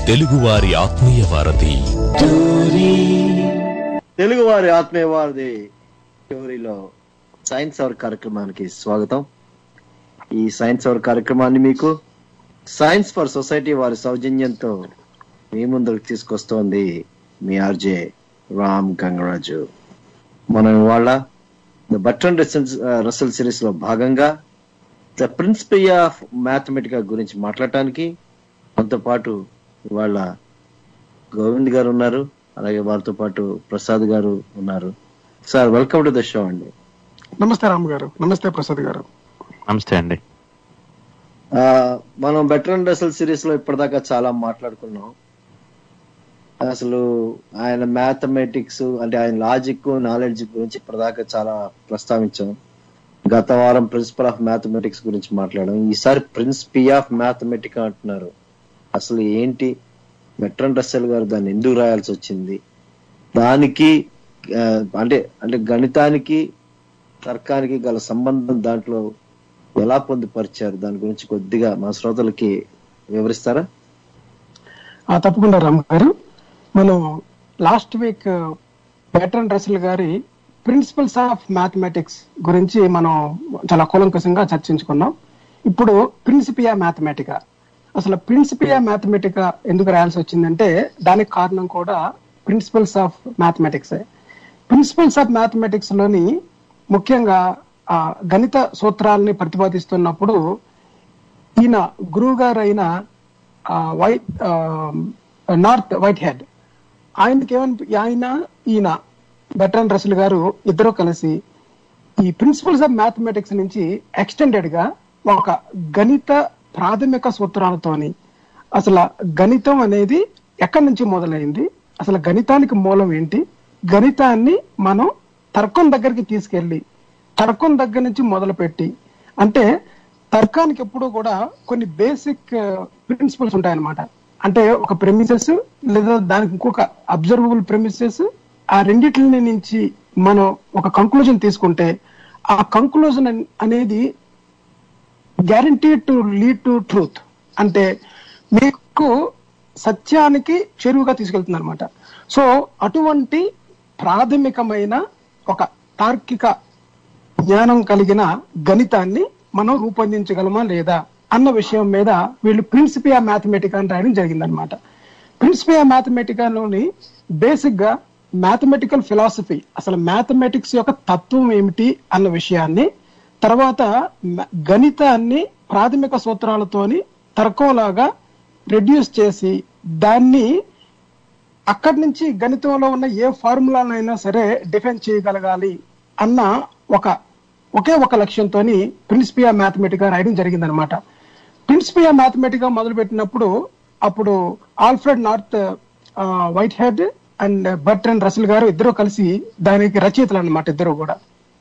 తెలుగువారి ఆత్మీయ వారధి తెలుగు వారి ఆత్మీయ వారిది స్టోరీలో సైన్స్ అవర్ కార్యక్రమానికి స్వాగతం ఈ సైన్స్ అవర్ కార్యక్రమాన్ని మీకు సైన్స్ ఫర్ సొసైటీ వారి సౌజన్యంతో మీ ముందుకు తీసుకొస్తోంది మీ ఆర్జే రామ్ గంగరాజు మనం ఇవాళ the Bertrand Russell Russell series లో భాగంగా ద ప్రిన్సిపల్ ఆఫ్ మ్యాథమెటికా గురించి మాట్లాడటానికి మనతో పాటు ఇవాళ గోవింద్ గారు ఉన్నారు అలాగే వారితో పాటు ప్రసాద్ గారు ఉన్నారు sir welcome to the show అండి నమస్తే రామ్ గారు నమస్తే ప్రసాద్ గారు నమస్తే అండి ఆ, మనం బెటర్ రసల్ సిరీస్ లో ఇప్పటిదాకా చాలా మాట్లాడుకున్నాం అసలు ఆయన మ్యాథమెటిక్స్ అంటే ఆయన లాజిక్ నాలెడ్జ్ గురించి ఇప్పటిదాకా చాలా ప్రస్తావించాం గత వారం ప్రిన్సిపల్ ఆఫ్ మ్యాథమెటిక్స్ గురించి మాట్లాడాం ఈసారి ప్రిన్సిపీ ఆఫ్ మ్యాథమెటిక్ అంటున్నారు అసలు ఏంటి మెట్రన్ రస్సెల్ గారు దాన్ని ఎందుకు రాయాల్సి వచ్చింది దానికి ఆ, అంటే అంటే గణితానికి తర్కానికి గల సంబంధం దాంట్లో ఎలా పొందుపరిచారు దాని గురించి కొద్దిగా మా శ్రోతలకి వివరిస్తారా ఆ తప్పకుండా రామ్ గారు మనం లాస్ట్ వీక్ ప్యాటర్న్ రసల్ గారి ప్రిన్సిపల్స్ ఆఫ్ మ్యాథమెటిక్స్ గురించి మనం చాలా కూలంకషంగా చర్చించుకున్నాం ఇప్పుడు ప్రిన్సిపియా మ్యాథమెటికా అసలు ప్రిన్సిపియా మ్యాథమెటికా ఎందుకు రాయాల్సి వచ్చిందంటే దానికి కారణం కూడా Principles of Mathematics Principles of Mathematics లోని ముఖ్యంగా ఆ గణిత సూత్రాలని ప్రతిపాదిస్తున్నప్పుడు ఈయన గురువు గారు అయిన ఆ, వైట్ ఆ, నార్త్ వైట్ హెడ్ ఆయనకి ఏమని ఆయన ఈయన బెట్రన్ రసల్ గారు ఇద్దరు కలిసి ఈ ప్రిన్సిపల్స్ ఆఫ్ మ్యాథమెటిక్స్ నుంచి ఎక్స్టెండెడ్ గా ఒక గణిత ప్రాథమిక సూత్రాలతోని అసలు గణితం అనేది ఎక్కడి నుంచి మొదలైంది అసలు గణితానికి మూలం ఏంటి గణితాన్ని మనం తర్కం దగ్గరికి తీసుకెళ్ళి తర్కం దగ్గర నుంచి మొదలుపెట్టి అంటే తర్కానికి ఎప్పుడూ కూడా కొన్ని బేసిక్ ప్రిన్సిపల్స్ ఉంటాయన్నమాట అంటే ఒక ప్రెమిసెస్ లేదా దానికి ఇంకొక అబ్జర్వబుల్ ప్రెమిసెస్ ఆ రెండిటిని నుంచి మనం ఒక కంక్లూజన్ తీసుకుంటే ఆ కంక్లూజన్ అనేది guarantee to lead to truth అంటే మీకు సత్యానికి చెరువుగా తీసుకెళ్తుంది అనమాట సో అటువంటి ప్రాథమికమైన ఒక తార్కిక జ్ఞానం కలిగిన గణితాన్ని మనం రూపొందించగలమా లేదా అన్న విషయం మీద వీళ్ళు ప్రిన్సిపియా మ్యాథమెటికా అని రాయడం జరిగిందనమాట ప్రిన్సిపియా మ్యాథమెటికాలోని బేసిక్ గా మ్యాథమెటికల్ ఫిలాసఫీ అసలు మ్యాథమెటిక్స్ యొక్క తత్వం ఏమిటి అన్న విషయాన్ని తర్వాత మ- గణితాన్ని ప్రాథమిక సూత్రాలతోని తర్కంలాగా రెడ్యూస్ చేసి దాన్ని అక్కడి నుంచి గణితంలో ఉన్న ఏ ఫార్ములానైనా సరే డిఫైన్ చేయగలగాలి అన్న ఒక ఒకే ఒక లక్ష్యంతో ప్రిన్సిపియా మ్యాథమెటికా రాయడం జరిగిందనమాట ప్రిన్సిపియా మ్యాథమెటికా మొదలుపెట్టినప్పుడు అప్పుడు Alfred North uh, Whitehead and Bertrand Russell garu ఇద్దరు కలిసి దానికి రచయితలు అన్నమాట ఇద్దరు కూడా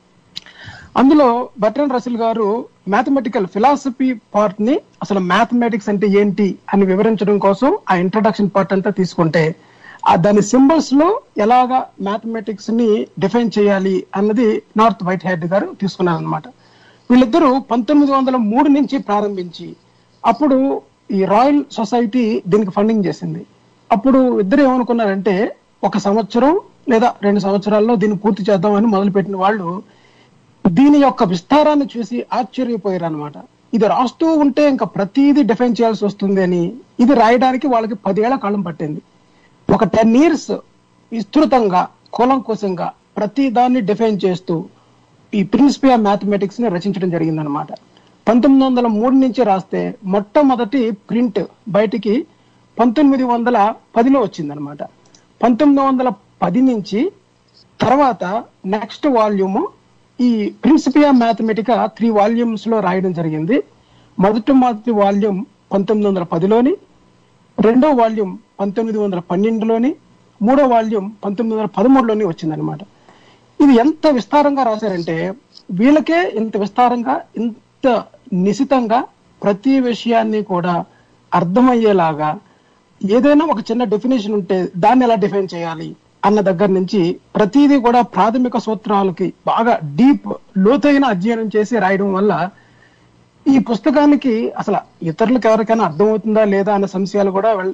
అందులో Bertrand Russell garu mathematical philosophy part ని అసలు మ్యాథమెటిక్స్ అంటే ఏంటి అని వివరించడం కోసం ఆ ఇంట్రడక్షన్ పార్ట్ అంతా తీసుకుంటే ఆ దాని సింబల్స్ లో ఎలాగా మ్యాథమెటిక్స్ ని డిఫైన్ చేయాలి అన్నది నార్త్ వైట్ హెడ్ గారు తీసుకున్నారు అనమాట వీళ్ళిద్దరూ పంతొమ్మిది వందల మూడు నుంచి ప్రారంభించి అప్పుడు ఈ రాయల్ సొసైటీ దీనికి ఫండింగ్ చేసింది అప్పుడు ఇద్దరు ఏమనుకున్నారంటే ఒక సంవత్సరం లేదా రెండు సంవత్సరాల్లో దీన్ని పూర్తి చేద్దామని మొదలుపెట్టిన వాళ్ళు దీని యొక్క విస్తారాన్ని చూసి ఆశ్చర్యపోయారు అనమాట ఇది రాస్తూ ఉంటే ఇంకా ప్రతిదీ డిఫైన్ చేయాల్సి వస్తుంది అని ఇది రాయడానికి వాళ్ళకి పదేళ్ల కాలం పట్టింది ఒక టెన్ ఇయర్స్ విస్తృతంగా కూలంకుశంగా ప్రతి దాన్ని డిఫైన్ చేస్తూ ఈ ప్రిన్సిపియా మ్యాథమెటిక్స్ ని రచించడం జరిగిందనమాట పంతొమ్మిది వందల మూడు నుంచి రాస్తే మొట్టమొదటి ప్రింట్ బయటికి పంతొమ్మిది వందల పదిలో వచ్చిందనమాట పంతొమ్మిది వందల పది నుంచి తర్వాత నెక్స్ట్ వాల్యూమ్ ఈ ప్రిన్సిపియా మ్యాథమెటికా త్రీ వాల్యూమ్స్ లో రాయడం జరిగింది మొదటి మొదటి వాల్యూమ్ పంతొమ్మిది వందల పదిలోని రెండో వాల్యూమ్ పంతొమ్మిది వందల పన్నెండులోని మూడో వాల్యూమ్ పంతొమ్మిది వందల పదమూడులోని వచ్చిందనమాట ఇది ఎంత విస్తారంగా రాశారంటే వీళ్ళకే ఇంత విస్తారంగా ఇంత నిశితంగా ప్రతి విషయాన్ని కూడా అర్థమయ్యేలాగా ఏదైనా ఒక చిన్న డెఫినేషన్ ఉంటే దాన్ని ఎలా డిఫైన్ చేయాలి అన్న దగ్గర నుంచి ప్రతిదీ కూడా ప్రాథమిక సూత్రాలకి బాగా డీప్ లోతైన అధ్యయనం చేసి రాయడం వల్ల ఈ పుస్తకానికి అసలు ఇతరులకు ఎవరికైనా అర్థమవుతుందా లేదా అనే సంశయాలు కూడా వెల్-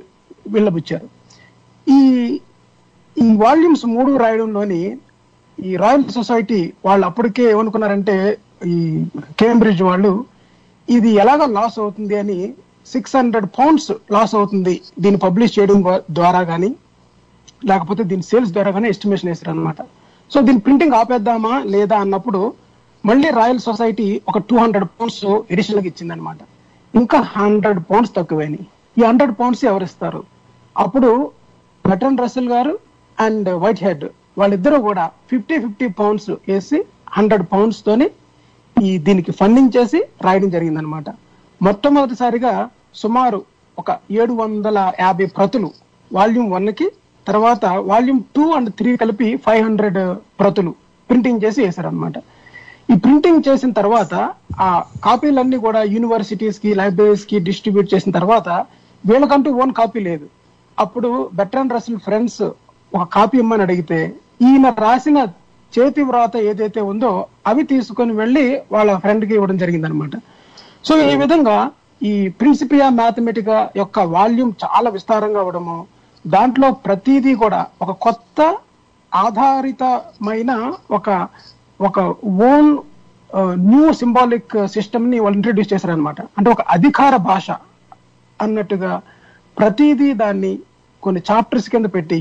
వెళ్ళబుచ్చారు ఈ ఈ వాల్యూమ్స్ మూడు రాయడంలోని ఈ రాయల్ సొసైటీ వాళ్ళు అప్పటికే ఏమనుకున్నారంటే ఈ కేంబ్రిడ్జ్ వాళ్ళు ఇది ఎలాగ లాస్ అవుతుంది అని సిక్స్ హండ్రెడ్ పౌండ్స్ లాస్ అవుతుంది దీన్ని పబ్లిష్ చేయడం ద్వా- ద్వారా కానీ లేకపోతే దీని సేల్స్ ద్వారా కానీ ఎస్టిమేషన్ వేసారు అనమాట సో దీని ప్రింటింగ్ ఆపేద్దామా లేదా అన్నప్పుడు మళ్ళీ రాయల్ సొసైటీ ఒక టూ హండ్రెడ్ పౌండ్స్ ఎడిషనల్ గా ఇచ్చింది అనమాట ఇంకా హండ్రెడ్ పౌండ్స్ తక్కువైనాయి ఈ హండ్రెడ్ పౌండ్స్ ఎవరిస్తారు అప్పుడు Bertrand Russell garu and Whitehead వాళ్ళిద్దరూ కూడా ఫిఫ్టీ ఫిఫ్టీ పౌండ్స్ వేసి హండ్రెడ్ పౌండ్స్ తోని ఈ దీనికి ఫండింగ్ చేసి రాయడం జరిగిందనమాట మొట్టమొదటిసారిగా సుమారు ఒక ఏడు వందల యాభై ప్రతులు వాల్యూమ్ వన్ కి తర్వాత వాల్యూమ్ టూ అండ్ త్రీ కలిపి ఫైవ్ హండ్రెడ్ ప్రతులు ప్రింటింగ్ చేసి వేశారనమాట ఈ ప్రింటింగ్ చేసిన తర్వాత ఆ కాపీలన్నీ కూడా యూనివర్సిటీస్ కి లైబ్రరీస్ కి డిస్ట్రిబ్యూట్ చేసిన తర్వాత వీళ్ళకంటూ ఓన్ కాపీ లేదు అప్పుడు బెట్రన్ రసల్ ఫ్రెండ్స్ ఒక కాపీ ఇమ్మని అడిగితే ఈయన రాసిన చేతి వ్రాత ఏదైతే ఉందో అవి తీసుకొని వెళ్ళి వాళ్ళ ఫ్రెండ్ కి ఇవ్వడం జరిగిందనమాట సో ఈ విధంగా ఈ ప్రిన్సిపియా మ్యాథమెటికా యొక్క వాల్యూమ్ చాలా విస్తారంగా అవడము దాంట్లో ప్రతిదీ కూడా ఒక కొత్త ఆధారితమైన ఒక ఒక ఓన్ న్యూ సింబాలిక్ సిస్టమ్ ని వాళ్ళు ఇంట్రడ్యూస్ చేశారనమాట అంటే ఒక అధికార భాష అన్నట్టుగా ప్రతిదీ దాన్ని కొన్ని చాప్టర్స్ కింద పెట్టి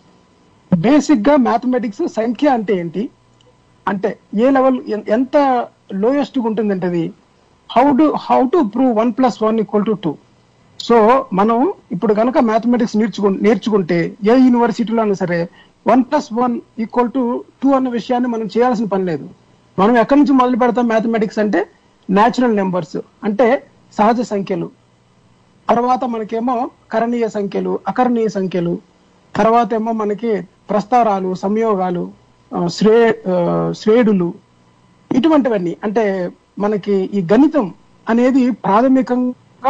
బేసిక్ గా మ్యాథమెటిక్స్ సంఖ్య అంటే ఏంటి అంటే ఏ లెవెల్ ఎంత లోయెస్ట్ ఉంటుందంటే అది how do how to prove one plus one equal to two so మనం ఇప్పుడు కనుక మ్యాథమెటిక్స్ నేర్చుకు నేర్చుకుంటే ఏ యూనివర్సిటీలో అయినా సరే one plus one equal to two అన్న విషయాన్ని మనం చేయాల్సిన పని లేదు మనం ఎక్కడి నుంచి మొదలు పెడతాం మ్యాథమెటిక్స్ అంటే న్యాచురల్ నెంబర్స్ అంటే సహజ సంఖ్యలు తర్వాత మనకేమో కరణీయ సంఖ్యలు అకరణీయ సంఖ్యలు తర్వాత ఏమో మనకి ప్రస్తారాలు సంయోగాలు ఆ, శ్రే ఆ, శ్రేణులు ఇటువంటివన్నీ అంటే మనకి ఈ గణితం అనేది ప్రాథమికంగా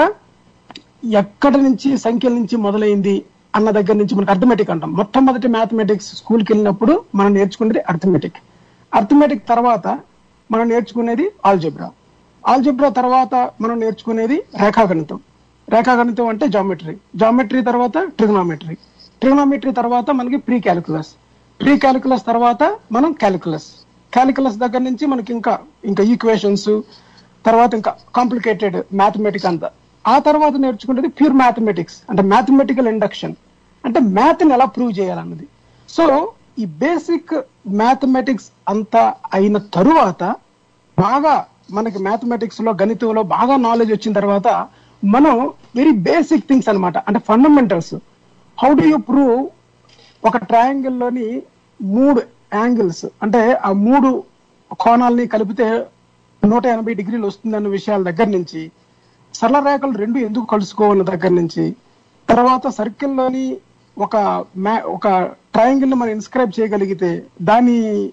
ఎక్కడి నుంచి సంఖ్యల నుంచి మొదలైంది అన్న దగ్గర నుంచి మనకి అర్థమెటిక్ అంటాం మొట్టమొదటి మ్యాథమెటిక్స్ స్కూల్కి వెళ్ళినప్పుడు మనం నేర్చుకునేది అర్థమెటిక్ అర్థమెటిక్ తర్వాత మనం నేర్చుకునేది ఆల్జబ్రా ఆల్జబ్రా తర్వాత మనం నేర్చుకునేది రేఖాగణితం రేఖాగణితం అంటే జామెట్రీ జామెట్రీ తర్వాత ట్రిగ్నామెట్రీ ట్రిగ్నామెట్రీ తర్వాత మనకి ప్రీ క్యాలిక్యులస్ ప్రీ క్యాలిక్యులస్ తర్వాత మనం క్యాలిక్యులస్ క్యాలిక్యులస్ దగ్గర నుంచి మనకి ఇంకా ఇంకా ఈక్వేషన్స్ తర్వాత ఇంకా కాంప్లికేటెడ్ మ్యాథమెటిక్ అంతా ఆ తర్వాత నేర్చుకునేది ప్యూర్ మ్యాథమెటిక్స్ అంటే మ్యాథమెటికల్ ఇండక్షన్ అంటే మ్యాథ్ ని ఎలా ప్రూవ్ చేయాలన్నది సో ఈ బేసిక్ మ్యాథమెటిక్స్ అంతా అయిన తరువాత బాగా మనకి మ్యాథమెటిక్స్ లో గణితంలో బాగా నాలెడ్జ్ వచ్చిన తర్వాత మనం వెరీ బేసిక్ థింగ్స్ అన్నమాట అంటే fundamentals how do you prove ఒక ట్రయాంగిల్ లోని మూడు యాంగిల్స్ అంటే ఆ మూడు కోణాలని కలిపితే నూట ఎనభై డిగ్రీలు వస్తుందన్న విషయాల దగ్గర నుంచి సరళ రేఖలు రెండు ఎందుకు కలుసుకోవాలన్న దగ్గర నుంచి తర్వాత circle లోని ఒక మ్యా ఒక ట్రయాంగిల్ ని మనం ఇన్స్క్రైబ్ చేయగలిగితే దాని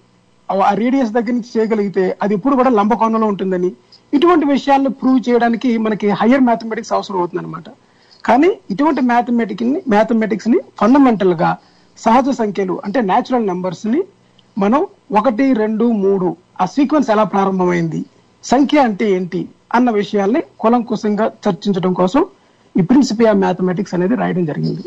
ఆ రేడియస్ దగ్గర నుంచి చేయగలిగితే అది ఇప్పుడు కూడా లంబకోణంలో ఉంటుందని ఇటువంటి విషయాలను ప్రూవ్ చేయడానికి మనకి హయ్యర్ మ్యాథమెటిక్స్ అవసరం అవుతుంది అనమాట కానీ ఇటువంటి మ్యాథమెటిక్ ని మ్యాథమెటిక్స్ ని ఫండమెంటల్ గా సహజ సంఖ్యలు అంటే న్యాచురల్ నెంబర్స్ ని మనం ఒకటి రెండు మూడు ఆ సీక్వెన్స్ ఎలా ప్రారంభమైంది సంఖ్య అంటే ఏంటి అన్న విషయాల్ని కులంకుశంగా చర్చించడం కోసం ఈ ప్రిన్సిపియా మ్యాథమెటిక్స్ అనేది రాయడం జరిగింది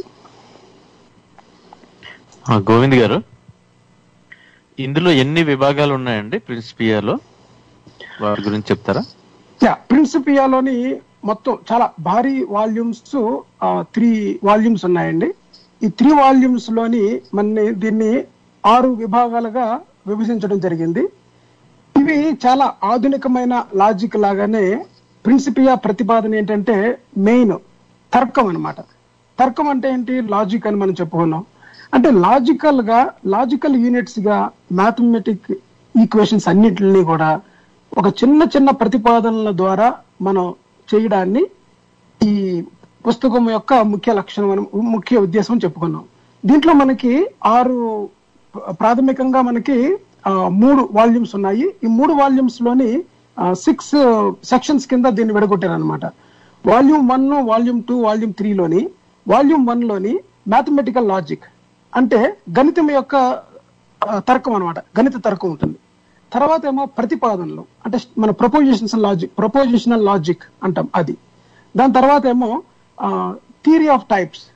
ఆ, గోవింద్ గారు ఇందులో ఎన్ని విభాగాలు ఉన్నాయండి ప్రిన్సిపియాలో వాటి గురించి చెప్తారా యా ప్రిన్సిపియాలోని మొత్తం చాలా భారీ వాల్యూమ్స్ త్రీ వాల్యూమ్స్ ఉన్నాయండి ఈ త్రీ వాల్యూమ్స్ లోని మన దీన్ని ఆరు విభాగాలుగా విభజించడం జరిగింది ఇవి చాలా ఆధునికమైన లాజిక్ లాగానే ప్రిన్సిపియా ప్రతిపాదన ఏంటంటే మెయిన్ తర్కం అన్నమాట తర్కం అంటే ఏంటి లాజిక్ అని మనం చెప్పుకున్నాం అంటే లాజికల్ గా లాజికల్ యూనిట్స్ గా మ్యాథమెటిక్ ఈక్వేషన్స్ అన్నిటిని కూడా ఒక చిన్న చిన్న ప్రతిపాదనల ద్వారా మనం చేయడాన్ని ఈ పుస్తకం యొక్క ముఖ్య లక్షణం అని ముఖ్య ఉద్దేశం అని చెప్పుకున్నాం దీంట్లో మనకి ఆరు ప్రాథమికంగా మనకి ఆ, మూడు వాల్యూమ్స్ ఉన్నాయి ఈ మూడు వాల్యూమ్స్ లోని సిక్స్ సెక్షన్స్ కింద దీన్ని విడగొట్టారు అనమాట volume one volume two volume three లోని వాల్యూమ్ వన్ లోని మ్యాథమెటికల్ లాజిక్ అంటే గణితం యొక్క ఆ, తర్కం అన్నమాట గణిత తర్కం ఉంటుంది తర్వాత ఏమో ప్రతిపాదనలు అంటే మన ప్రపోజిషన్స్ లాజిక్ ప్రపోజిషనల్ లాజిక్ అంటాం అది దాని తర్వాత ఏమో theory of types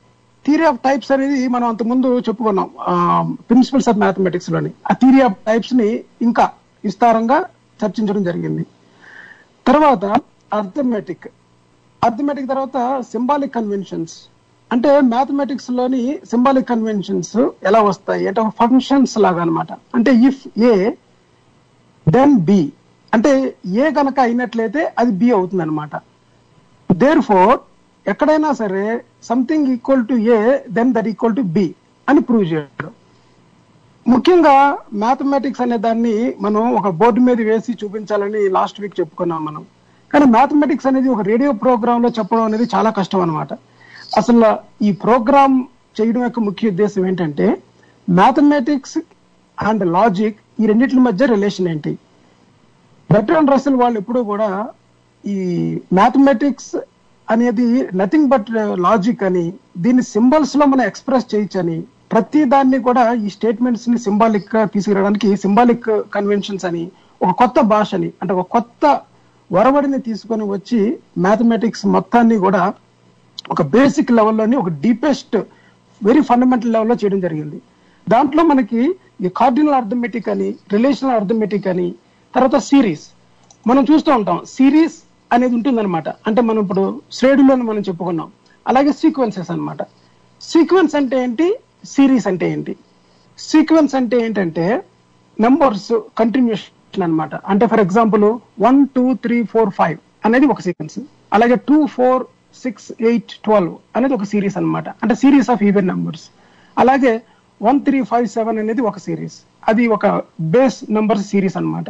theory of types అనేది మనం అంతకుముందు చెప్పుకున్నాం ప్రిన్సిపల్స్ ఆఫ్ మ్యాథమెటిక్స్ లోని ఆ థియరీ ఆఫ్ టైప్స్ ని ఇంకా విస్తారంగా చర్చించడం జరిగింది తర్వాత అర్థమెటిక్ అర్థమెటిక్ తర్వాత సింబాలిక్ కన్వెన్షన్స్ అంటే మ్యాథమెటిక్స్ లోని సింబాలిక్ కన్వెన్షన్స్ ఎలా వస్తాయి అంటే ఫంక్షన్స్ లాగా అన్నమాట అంటే ఇఫ్ ఏ దెన్ బి అంటే ఏ కనుక అయినట్లయితే అది బి అవుతుంది అనమాట దేర్ ఫోర్ ఎక్కడైనా సరే something equal to A then that equal to B అని ప్రూవ్ చేయడం ముఖ్యంగా మ్యాథమెటిక్స్ అనే దాన్ని మనం ఒక బోర్డు మీద వేసి చూపించాలని లాస్ట్ వీక్ చెప్పుకున్నాం మనం కానీ మ్యాథమెటిక్స్ అనేది ఒక రేడియో ప్రోగ్రామ్ లో చెప్పడం అనేది చాలా కష్టం అనమాట అసలు ఈ ప్రోగ్రామ్ చేయడం యొక్క ముఖ్య ఉద్దేశం ఏంటంటే మ్యాథమెటిక్స్ అండ్ లాజిక్ ఈ రెండింటి మధ్య రిలేషన్ ఏంటి బెటర్ రసల్ వాళ్ళు ఎప్పుడూ కూడా ఈ మ్యాథమెటిక్స్ అనేది నథింగ్ బట్ లాజిక్ అని దీన్ని సింబల్స్ లో మనం ఎక్స్ప్రెస్ చేయొచ్చని ప్రతి దాన్ని కూడా ఈ స్టేట్మెంట్స్ ని సింబాలిక్ గా తీసుకురావడానికి సింబాలిక్ కన్వెన్షన్స్ అని ఒక కొత్త భాషని అంటే ఒక కొత్త వరవడిని తీసుకొని వచ్చి మ్యాథమెటిక్స్ మొత్తాన్ని కూడా ఒక బేసిక్ లెవెల్లోని ఒక డీపెస్ట్ వెరీ ఫండమెంటల్ లెవెల్లో చేయడం జరిగింది దాంట్లో మనకి ఈ కార్డినల్ అర్థమెటిక్ అని రిలేషనల్ అర్థమెటిక్ అని తర్వాత సిరీస్ మనం చూస్తూ ఉంటాం సిరీస్ అనేది ఉంటుందన్నమాట అంటే మనం ఇప్పుడు శ్రేణులను మనం చెప్పుకున్నాం అలాగే సీక్వెన్సెస్ అన్నమాట సీక్వెన్స్ అంటే ఏంటి సిరీస్ అంటే ఏంటి సీక్వెన్స్ అంటే ఏంటంటే నంబర్స్ కంటిన్యూషన్ అన్నమాట అంటే for example one two three four five అనేది ఒక సీక్వెన్స్ అలాగే two four six eight twelve అనేది ఒక సిరీస్ అన్నమాట అంటే సిరీస్ ఆఫ్ ఈవెన్ నంబర్స్ అలాగే వన్ త్రీ ఫైవ్ సెవెన్ అనేది ఒక సిరీస్ అది ఒక బేస్ నంబర్స్ సిరీస్ అన్నమాట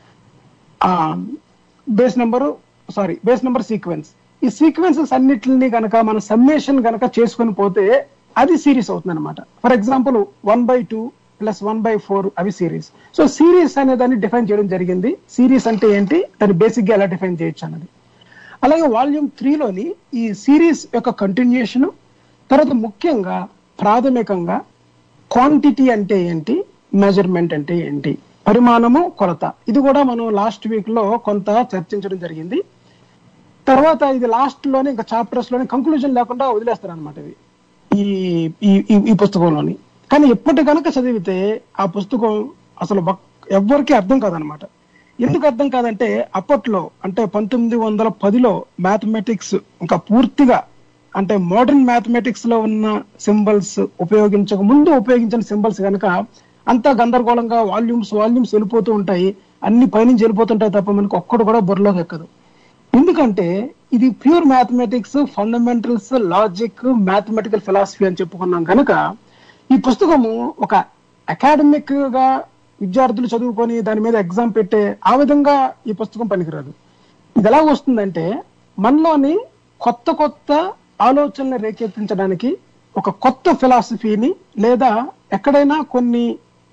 base number sorry base number sequence ఈ సీక్వెన్సెస్ అన్నిటిని కనుక మన సమ్మేషన్ కనుక చేసుకొని పోతే అది సిరీస్ అవుతుంది అనమాట for example one by two plus one by four అవి సిరీస్ సో సిరీస్ అనే దాన్ని డిఫైన్ చేయడం జరిగింది సిరీస్ అంటే ఏంటి దాన్ని బేసిక్ గా ఎలా డిఫైన్ చేయొచ్చు అన్నది అలాగే వాల్యూమ్ త్రీలోని ఈ సిరీస్ యొక్క కంటిన్యూషన్ తర్వాత ముఖ్యంగా ప్రాథమికంగా క్వాంటిటీ అంటే ఏంటి మెజర్మెంట్ అంటే ఏంటి పరిమాణము కొలత ఇది కూడా మనం లాస్ట్ వీక్ లో కొంత చర్చించడం జరిగింది తర్వాత ఇది లాస్ట్ లోనే ఇంకా చాప్టర్స్ లోనే కంక్లూజన్ లేకుండా వదిలేస్తారు అనమాట ఇది ఈ ఈ- ఈ- ఈ పుస్తకంలోని కానీ ఎప్పటి కనుక చదివితే ఆ పుస్తకం అసలు బక్- ఎవ్వరికీ అర్థం కాదనమాట ఎందుకు అర్థం కాదంటే అప్పట్లో అంటే పంతొమ్మిది వందల పదిలో మ్యాథమెటిక్స్ ఇంకా పూర్తిగా అంటే మోడర్న్ మ్యాథమెటిక్స్ లో ఉన్న సింబల్స్ ఉపయోగించక ముందు ఉపయోగించిన సింబల్స్ కనుక అంతా గందరగోళంగా వాల్యూమ్స్ వాల్యూమ్స్ వెళ్ళిపోతూ ఉంటాయి అన్ని పైనుంచి వెళ్ళిపోతుంటాయి తప్ప మనకు ఒక్కడు కూడా బుర్రలోకి ఎక్కదు ఎందుకంటే ఇది pure mathematics fundamentals logic mathematical philosophy అని చెప్పుకున్నాం కనుక ఈ పుస్తకము ఒక అకాడమిక్ గా విద్యార్థులు చదువుకొని దాని మీద ఎగ్జామ్ పెట్టే ఆ విధంగా ఈ పుస్తకం పనికిరాదు ఇది ఎలా వస్తుందంటే మనలోని కొత్త కొత్త ఆలోచనలు రేకెత్తించడానికి ఒక కొత్త ఫిలాసఫీని లేదా ఎక్కడైనా కొన్ని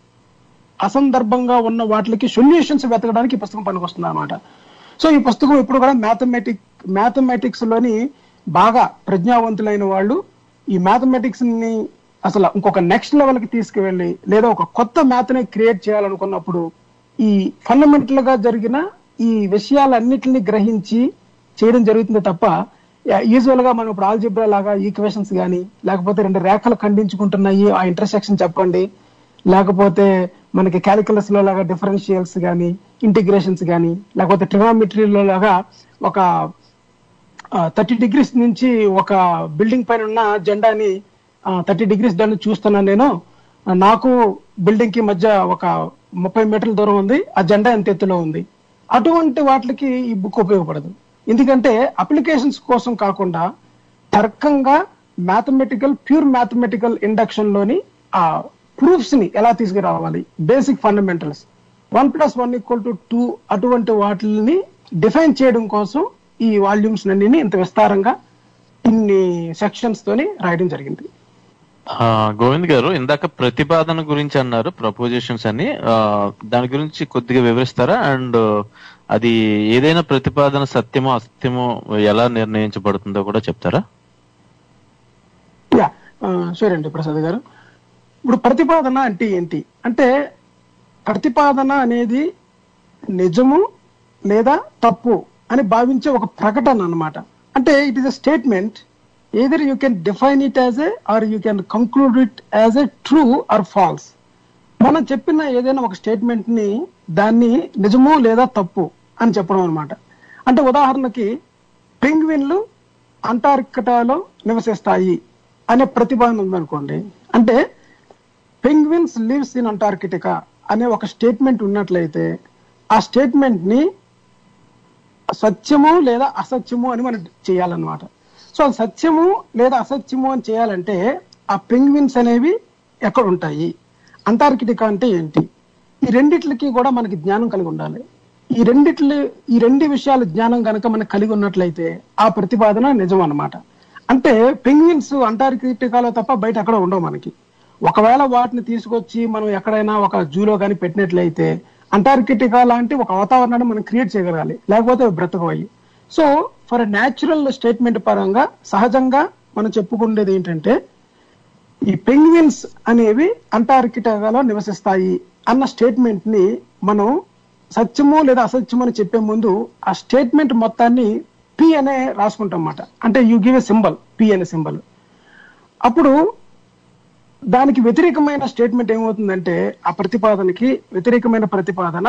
అసందర్భంగా ఉన్న వాటికి సొల్యూషన్స్ వెతకడానికి ఈ పుస్తకం పనికొస్తుంది అనమాట సో ఈ పుస్తకం ఇప్పుడు కూడా మ్యాథమెటిక్ మ్యాథమెటిక్స్ లోని బాగా ప్రజ్ఞావంతులైన వాళ్ళు ఈ మ్యాథమెటిక్స్ ని అసలు ఇంకొక నెక్స్ట్ లెవెల్ కి తీసుకువెళ్ళి లేదా ఒక కొత్త మ్యాథ్ ని క్రియేట్ చేయాలనుకున్నప్పుడు ఈ ఫండమెంటల్ గా జరిగిన ఈ విషయాలన్నిటిని గ్రహించి చేయడం జరుగుతుంది తప్ప యూజువల్ గా మనం ఇప్పుడు ఆల్జిబ్రా లాగా ఈక్వేషన్స్ కానీ లేకపోతే రెండు రేఖలు ఖండించుకుంటున్నాయి ఆ ఇంటర్సెక్షన్ చెప్పండి లేకపోతే మనకి క్యాలిక్యులస్ లో లాగా డిఫరెన్షియల్స్ కానీ ఇంటిగ్రేషన్స్ కానీ లేకపోతే ట్రిగామెట్రీలో లాగా ఒక థర్టీ డిగ్రీస్ నుంచి ఒక బిల్డింగ్ పైన ఉన్న జెండాని థర్టీ డిగ్రీస్ దాన్ని చూస్తున్నాను నేను ఆ, నాకు బిల్డింగ్ కి మధ్య ఒక ముప్పై మీటర్ల దూరం ఉంది ఆ జెండా ఎంత ఎత్తులో ఉంది అటువంటి వాటికి ఈ బుక్ ఉపయోగపడదు ఎందుకంటే అప్లికేషన్స్ కోసం కాకుండా తర్కంగా మ్యాథమెటికల్ ప్యూర్ మ్యాథమెటికల్ ఇండక్షన్ లోని ఆ ప్రూఫ్స్ ని ఎలా తీసుకురావాలి basic fundamentals one plus one equal to two అటువంటి వాటిని డిఫైన్ చేయడం కోసం ఈ వాల్యూమ్స్ అన్ని ఇంత విస్తారంగా ఇన్ని సెక్షన్స్ తోని రాయడం జరిగింది ఆ, గోవింద్ గారు ఇందాక ప్రతిపాదన గురించి అన్నారు ప్రపోజిషన్స్ అని ఆ, దాని గురించి కొద్దిగా వివరిస్తారా అండ్ అది ఏదైనా ప్రతిపాదన సత్యమో అసత్యమో ఎలా నిర్ణయించబడుతుందో కూడా చెప్తారా యా షూర్ అండి ప్రసాద్ గారు ఇప్పుడు ప్రతిపాదన అంటే ఏంటి అంటే ప్రతిపాదన అనేది నిజము లేదా తప్పు అని భావించే ఒక ప్రకటన అన్నమాట అంటే it is a statement either you can define it as a or you can conclude it as a true or false మనం చెప్పిన ఏదైనా ఒక స్టేట్మెంట్ ని దాన్ని నిజము లేదా తప్పు అని చెప్పడం అనమాట అంటే ఉదాహరణకి పెంగ్విన్లు అంటార్కిటాలో నివసిస్తాయి అనే ప్రతిపాదన ఉందనుకోండి అంటే పెంగ్విన్స్ లివ్స్ ఇన్ అంటార్కిటికా అనే ఒక స్టేట్మెంట్ ఉన్నట్లయితే ఆ స్టేట్మెంట్ ని సత్యము లేదా అసత్యము అని మనం చేయాలన్నమాట సో సత్యము లేదా అసత్యము అని చేయాలంటే ఆ పెంగ్విన్స్ అనేవి ఎక్కడ ఉంటాయి అంటార్కిటికా అంటే ఏంటి ఈ రెండిట్లకి కూడా మనకి జ్ఞానం కలిగి ఉండాలి ఈ రెండిట్లు ఈ రెండు విషయాల జ్ఞానం కనుక మనకు కలిగి ఉన్నట్లయితే ఆ ప్రతిపాదన నిజం అన్నమాట అంటే పెంగ్విన్స్ అంటార్కిటికాలో తప్ప బయట ఎక్కడ ఉండవు మనకి ఒకవేళ వాటిని తీసుకొచ్చి మనం ఎక్కడైనా ఒక జూలో కానీ పెట్టినట్లయితే అంటార్కిటికా లాంటి ఒక వాతావరణాన్ని మనం క్రియేట్ చేయగలగాలి లేకపోతే అవి బ్రతకవయ్యి సో ఫర్ న్యాచురల్ స్టేట్మెంట్ పరంగా సహజంగా మనం చెప్పుకునేది ఏంటంటే ఈ పెంగ్విన్స్ అనేవి అంటార్కిటికాలో నివసిస్తాయి అన్న స్టేట్మెంట్ ని మనం సత్యము లేదా అసత్యము అని చెప్పే ముందు ఆ స్టేట్మెంట్ మొత్తాన్ని పి అనే రాసుకుంటాం అన్నమాట అంటే you give a symbol P అనే సింబల్ అప్పుడు దానికి వ్యతిరేకమైన స్టేట్మెంట్ ఏమవుతుందంటే ఆ ప్రతిపాదనకి వ్యతిరేకమైన ప్రతిపాదన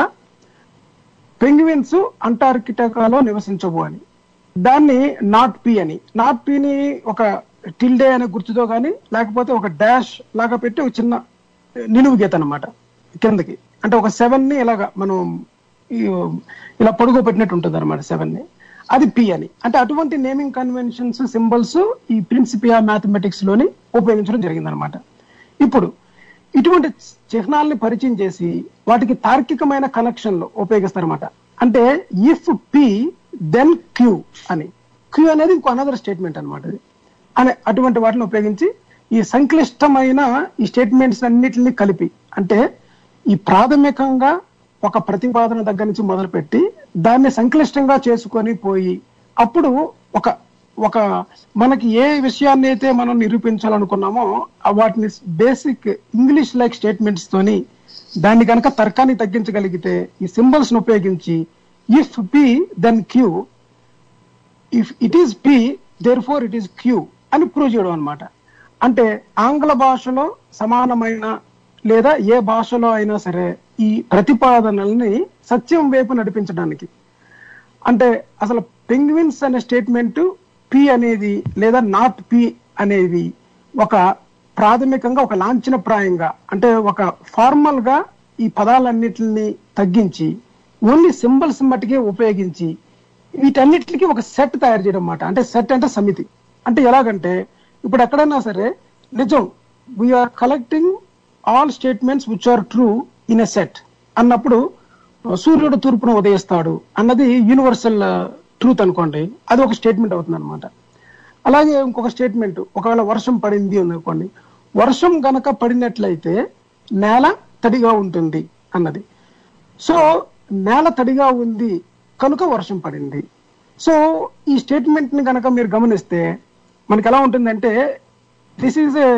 పెంగ్విన్స్ అంటార్కిటికాలో నివసించవు అని దాన్ని నాట్ పి అని నాట్ పిని ఒక టిల్డే అనే గుర్తుతో కానీ లేకపోతే ఒక డాష్ లాగా పెట్టి ఒక చిన్న నిలువు గీత అనమాట కిందకి అంటే ఒక సెవెన్ ని ఇలాగా మనం ఈ ఇలా పొడుగు పెట్టినట్టు ఉంటుంది అనమాట సెవెన్ ని అది పి అని అంటే అటువంటి నేమింగ్ కన్వెన్షన్స్ సింబల్స్ ఈ ప్రిన్సిపియా మ్యాథమెటిక్స్ లోని ఉపయోగించడం జరిగిందనమాట ఇప్పుడు ఇటువంటి చిహ్నాల్ని పరిచయం చేసి వాటికి తార్కికమైన కనెక్షన్లు ఉపయోగిస్తారన్నమాట అంటే ఇఫ్ పి దెన్ క్యూ అని క్యూ అనేది ఇంకో అనదర్ స్టేట్మెంట్ అనమాట ఇది అనే అటువంటి వాటిని ఉపయోగించి ఈ సంక్లిష్టమైన ఈ స్టేట్మెంట్స్ అన్నిటిని కలిపి అంటే ఈ ప్రాథమికంగా ఒక ప్రతిపాదన దగ్గర నుంచి మొదలుపెట్టి దాన్ని సంక్లిష్టంగా చేసుకొని పోయి అప్పుడు ఒక ఒక మనకి ఏ విషయాన్ని అయితే మనం నిరూపించాలనుకున్నామో ఆ వాటిని బేసిక్ ఇంగ్లీష్ లైక్ స్టేట్మెంట్స్ తోని దాన్ని కనుక తర్కాన్ని తగ్గించగలిగితే ఈ సింబల్స్ ను ఉపయోగించి if P then Q if it is P therefore it is Q అని ప్రూవ్ చేయడం అనమాట అంటే ఆంగ్ల భాషలో సమానమైన లేదా ఏ భాషలో అయినా సరే ఈ ప్రతిపాదనల్ని సత్యం వైపు నడిపించడానికి అంటే అసలు పెంగ్విన్స్ అనే స్టేట్మెంట్ పి అనేది లేదా నాట్ పి అనేది ఒక ప్రాథమికంగా ఒక లాంఛన ప్రాయంగా అంటే ఒక ఫార్మల్ గా ఈ పదాలన్నిటిని తగ్గించి ఓన్లీ సింబల్స్ మట్టుకే ఉపయోగించి వీటన్నిటికి ఒక సెట్ తయారు చేయడం అన్నమాట అంటే సెట్ అంటే సమితి అంటే ఎలాగంటే ఇప్పుడు ఎక్కడైనా సరే నిజం we are collecting all statements which are true in a set అన్నప్పుడు సూర్యుడు తూర్పున ఉదయిస్తాడు అన్నది యూనివర్సల్ ట్రూత్ అనుకోండి అది ఒక స్టేట్మెంట్ అవుతుంది అనమాట అలాగే ఇంకొక స్టేట్మెంట్ ఒకవేళ వర్షం పడింది ఉంది అనుకోండి వర్షం గనక పడినట్లయితే నేల తడిగా ఉంటుంది అన్నది సో నేల తడిగా ఉంది కనుక వర్షం పడింది సో ఈ స్టేట్మెంట్ ని కనుక మీరు గమనిస్తే మనకి ఎలా ఉంటుందంటే this is a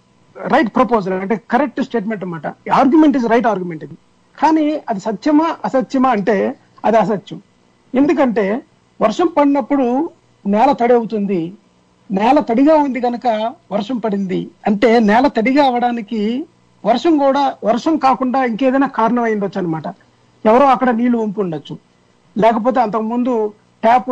right proposal అంటే కరెక్ట్ స్టేట్మెంట్ అన్నమాట ఆర్గ్యుమెంట్ ఇస్ రైట్ ఆర్గ్యుమెంట్ ఇది కానీ అది సత్యమా అసత్యమా అంటే అది అసత్యం ఎందుకంటే వర్షం పడినప్పుడు నేల తడి అవుతుంది నేల తడిగా ఉంది కనుక వర్షం పడింది అంటే నేల తడిగా అవడానికి వర్షం కూడా వర్షం కాకుండా ఇంకేదైనా కారణం అయి ఉండొచ్చు అనమాట ఎవరో అక్కడ నీళ్లు వంపు ఉండొచ్చు లేకపోతే అంతకుముందు ట్యాప్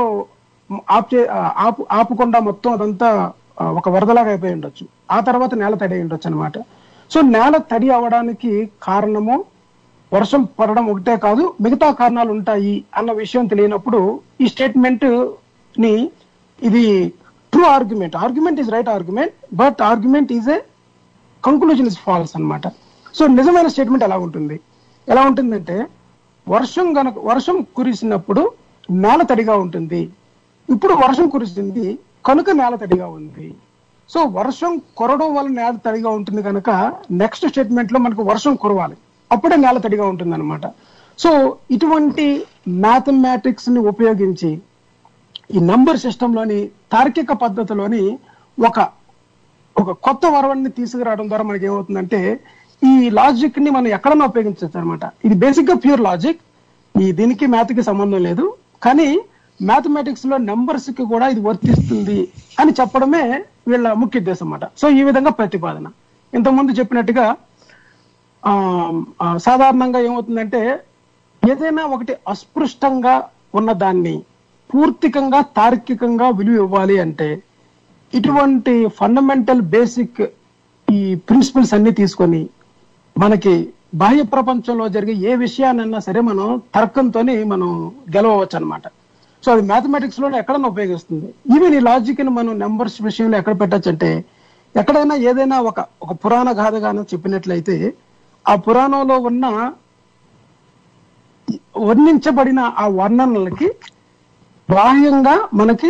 ఆఫ్ చే ఆపు ఆపకుండా మొత్తం అదంతా ఆ, ఒక వరదలాగా అయిపోయి ఉండొచ్చు ఆ తర్వాత నేల తడి అయి ఉండొచ్చు అనమాట సో నేల తడి అవడానికి కారణము వర్షం పడడం ఒకటే కాదు మిగతా కారణాలు ఉంటాయి అన్న విషయం తెలియనప్పుడు ఈ స్టేట్మెంట్ ని ఇది true argument argument is right argument but argument is a conclusion is false అన్నమాట సో నిజమైన స్టేట్మెంట్ ఎలా ఉంటుంది ఎలా ఉంటుందంటే వర్షం గనక వర్షం కురిసినప్పుడు నేల తడిగా ఉంటుంది ఇప్పుడు వర్షం కురిసింది కనుక నేల తడిగా ఉంది సో వర్షం కురవడం వల్ల నేల తడిగా ఉంటుంది కనుక నెక్స్ట్ స్టేట్మెంట్ లో మనకు వర్షం కురవాలి అప్పుడే నేల తడిగా ఉంటుంది అనమాట సో ఇటువంటి మ్యాథమెటిక్స్ ని ఉపయోగించి ఈ నంబర్ సిస్టమ్ లోని తార్కిక పద్ధతిలోని ఒక ఒక కొత్త వరవడిని తీసుకురావడం ద్వారా మనకి ఏమవుతుందంటే ఈ లాజిక్ ని మనం ఎక్కడన్నా ఉపయోగించవచ్చు అనమాట ఇది బేసిక్ గా ప్యూర్ లాజిక్ ఈ దీనికి మ్యాథ్ కి సంబంధం లేదు కానీ మ్యాథమెటిక్స్ లో నెంబర్స్ కి కూడా ఇది వర్తిస్తుంది అని చెప్పడమే వీళ్ళ ముఖ్య ఉద్దేశం అన్నమాట సో ఈ విధంగా ప్రతిపాదన ఇంతకుముందు చెప్పినట్టుగా ఆ, ఆ, సాధారణంగా ఏమవుతుందంటే ఏదైనా ఒకటి అస్పృష్టంగా ఉన్న దాన్ని పూర్తికంగా తార్కికంగా విలువ ఇవ్వాలి అంటే ఇటువంటి ఫండమెంటల్ బేసిక్ ఈ ప్రిన్సిపల్స్ అన్ని తీసుకొని మనకి బాహ్య ప్రపంచంలో జరిగే ఏ విషయాన్నైనా సరే మనం తర్కంతోని మనం గెలవచ్చు అనమాట సో అది మ్యాథమెటిక్స్ లో ఎక్కడైనా ఉపయోగిస్తుంది ఈవెన్ ఈ లాజిక్ ని మనం నెంబర్స్ విషయంలో ఎక్కడ పెట్టచ్చు అంటే ఎక్కడైనా ఏదైనా ఒక ఒక పురాణ గాథగానో చెప్పినట్లయితే ఆ పురాణంలో ఉన్న వర్ణించబడిన ఆ వర్ణనలకి బాహ్యంగా మనకి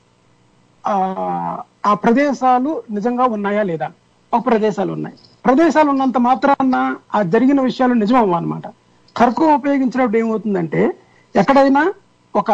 ఆ ఆ ప్రదేశాలు నిజంగా ఉన్నాయా లేదా ఒక ప్రదేశాలు ఉన్నాయి ప్రదేశాలు ఉన్నంత మాత్రాన ఆ జరిగిన విషయాలు నిజం అన్నమాట తర్కం ఉపయోగించినప్పుడు ఏమవుతుందంటే ఎక్కడైనా ఒక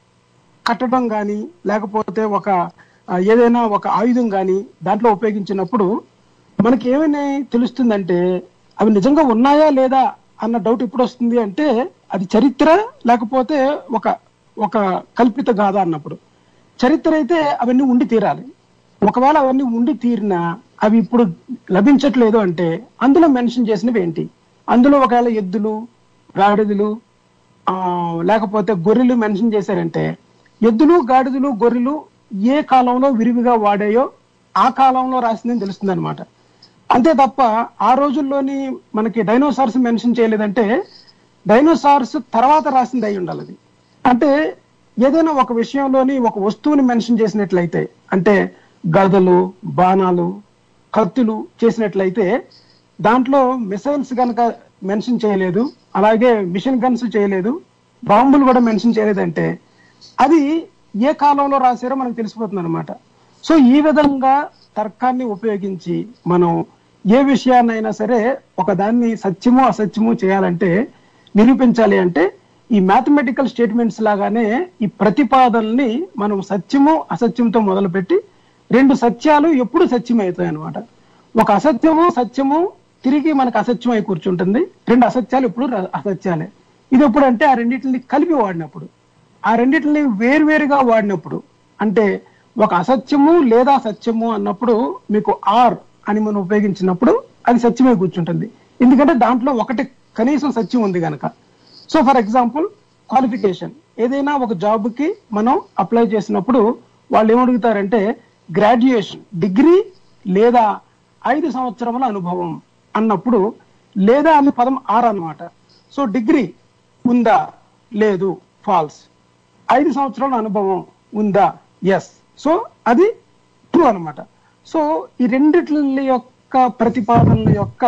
కట్టడం కానీ లేకపోతే ఒక ఆ, ఏదైనా ఒక ఆయుధం కానీ దాంట్లో ఉపయోగించినప్పుడు మనకి ఏమని తెలుస్తుందంటే అవి నిజంగా ఉన్నాయా లేదా అన్న డౌట్ ఎప్పుడు వస్తుంది అంటే అది చరిత్ర లేకపోతే ఒక ఒక కల్పిత గాథ అన్నప్పుడు చరిత్ర అయితే అవన్నీ ఉండి తీరాలి ఒకవేళ అవన్నీ ఉండి తీరినా అవి ఇప్పుడు లభించట్లేదు అంటే అందులో మెన్షన్ చేసినవి ఏంటి అందులో ఒకవేళ ఎద్దులు గాడిదలు ఆ, లేకపోతే గొర్రెలు మెన్షన్ చేశారంటే ఎద్దులు గాడిదలు గొర్రెలు ఏ కాలంలో విరివిగా వాడాయో ఆ కాలంలో రాసిందని తెలుస్తుంది అనమాట అంతే తప్ప ఆ రోజుల్లోని మనకి డైనోసార్స్ మెన్షన్ చేయలేదంటే డైనోసార్స్ తర్వాత రాసింది అయి ఉండాలి అది అంటే ఏదైనా ఒక విషయంలోని ఒక వస్తువుని మెన్షన్ చేసినట్లయితే అంటే గదలు బాణాలు కత్తులు చేసినట్లయితే దాంట్లో మిసైల్స్ కనుక మెన్షన్ చేయలేదు అలాగే మిషన్ గన్స్ చేయలేదు బాంబులు కూడా మెన్షన్ చేయలేదంటే అది ఏ కాలంలో రాశారో మనకు తెలిసిపోతుంది అనమాట సో ఈ విధంగా తర్కాన్ని ఉపయోగించి మనం ఏ విషయాన్నైనా సరే ఒక దాన్ని సత్యము అసత్యము చేయాలంటే నిరూపించాలి అంటే ఈ మ్యాథమెటికల్ స్టేట్మెంట్స్ లాగానే ఈ ప్రతిపాదనల్ని మనం సత్యము అసత్యంతో మొదలుపెట్టి రెండు సత్యాలు ఎప్పుడు సత్యం అవుతాయి అనమాట ఒక అసత్యము సత్యము తిరిగి మనకు అసత్యం అయి కూర్చుంటుంది రెండు అసత్యాలు ఇప్పుడు ర- అసత్యాలే ఇది ఎప్పుడు అంటే ఆ రెండింటిని కలిపి వాడినప్పుడు ఆ రెండింటిని వేరువేరుగా వాడినప్పుడు అంటే ఒక అసత్యము లేదా సత్యము అన్నప్పుడు మీకు ఆర్ అని మనం ఉపయోగించినప్పుడు అది సత్యమే కూర్చుంటుంది ఎందుకంటే దాంట్లో ఒకటి కనీసం సత్యం ఉంది కనుక సో ఫర్ ఎగ్జాంపుల్ క్వాలిఫికేషన్ ఏదైనా ఒక జాబ్ కి మనం అప్లై చేసినప్పుడు వాళ్ళు ఏమడుగుతారంటే గ్రాడ్యుయేషన్ డిగ్రీ లేదా ఐదు సంవత్సరముల అనుభవం అన్నప్పుడు లేదా అనే పదం ఆర్ అన్నమాట సో డిగ్రీ ఉందా లేదు ఫాల్స్ ఐదు సంవత్సరాల అనుభవం ఉందా ఎస్ సో అది ట్రూ అన్నమాట సో ఈ రెండిట్ల యొక్క ప్రతిపాదనల యొక్క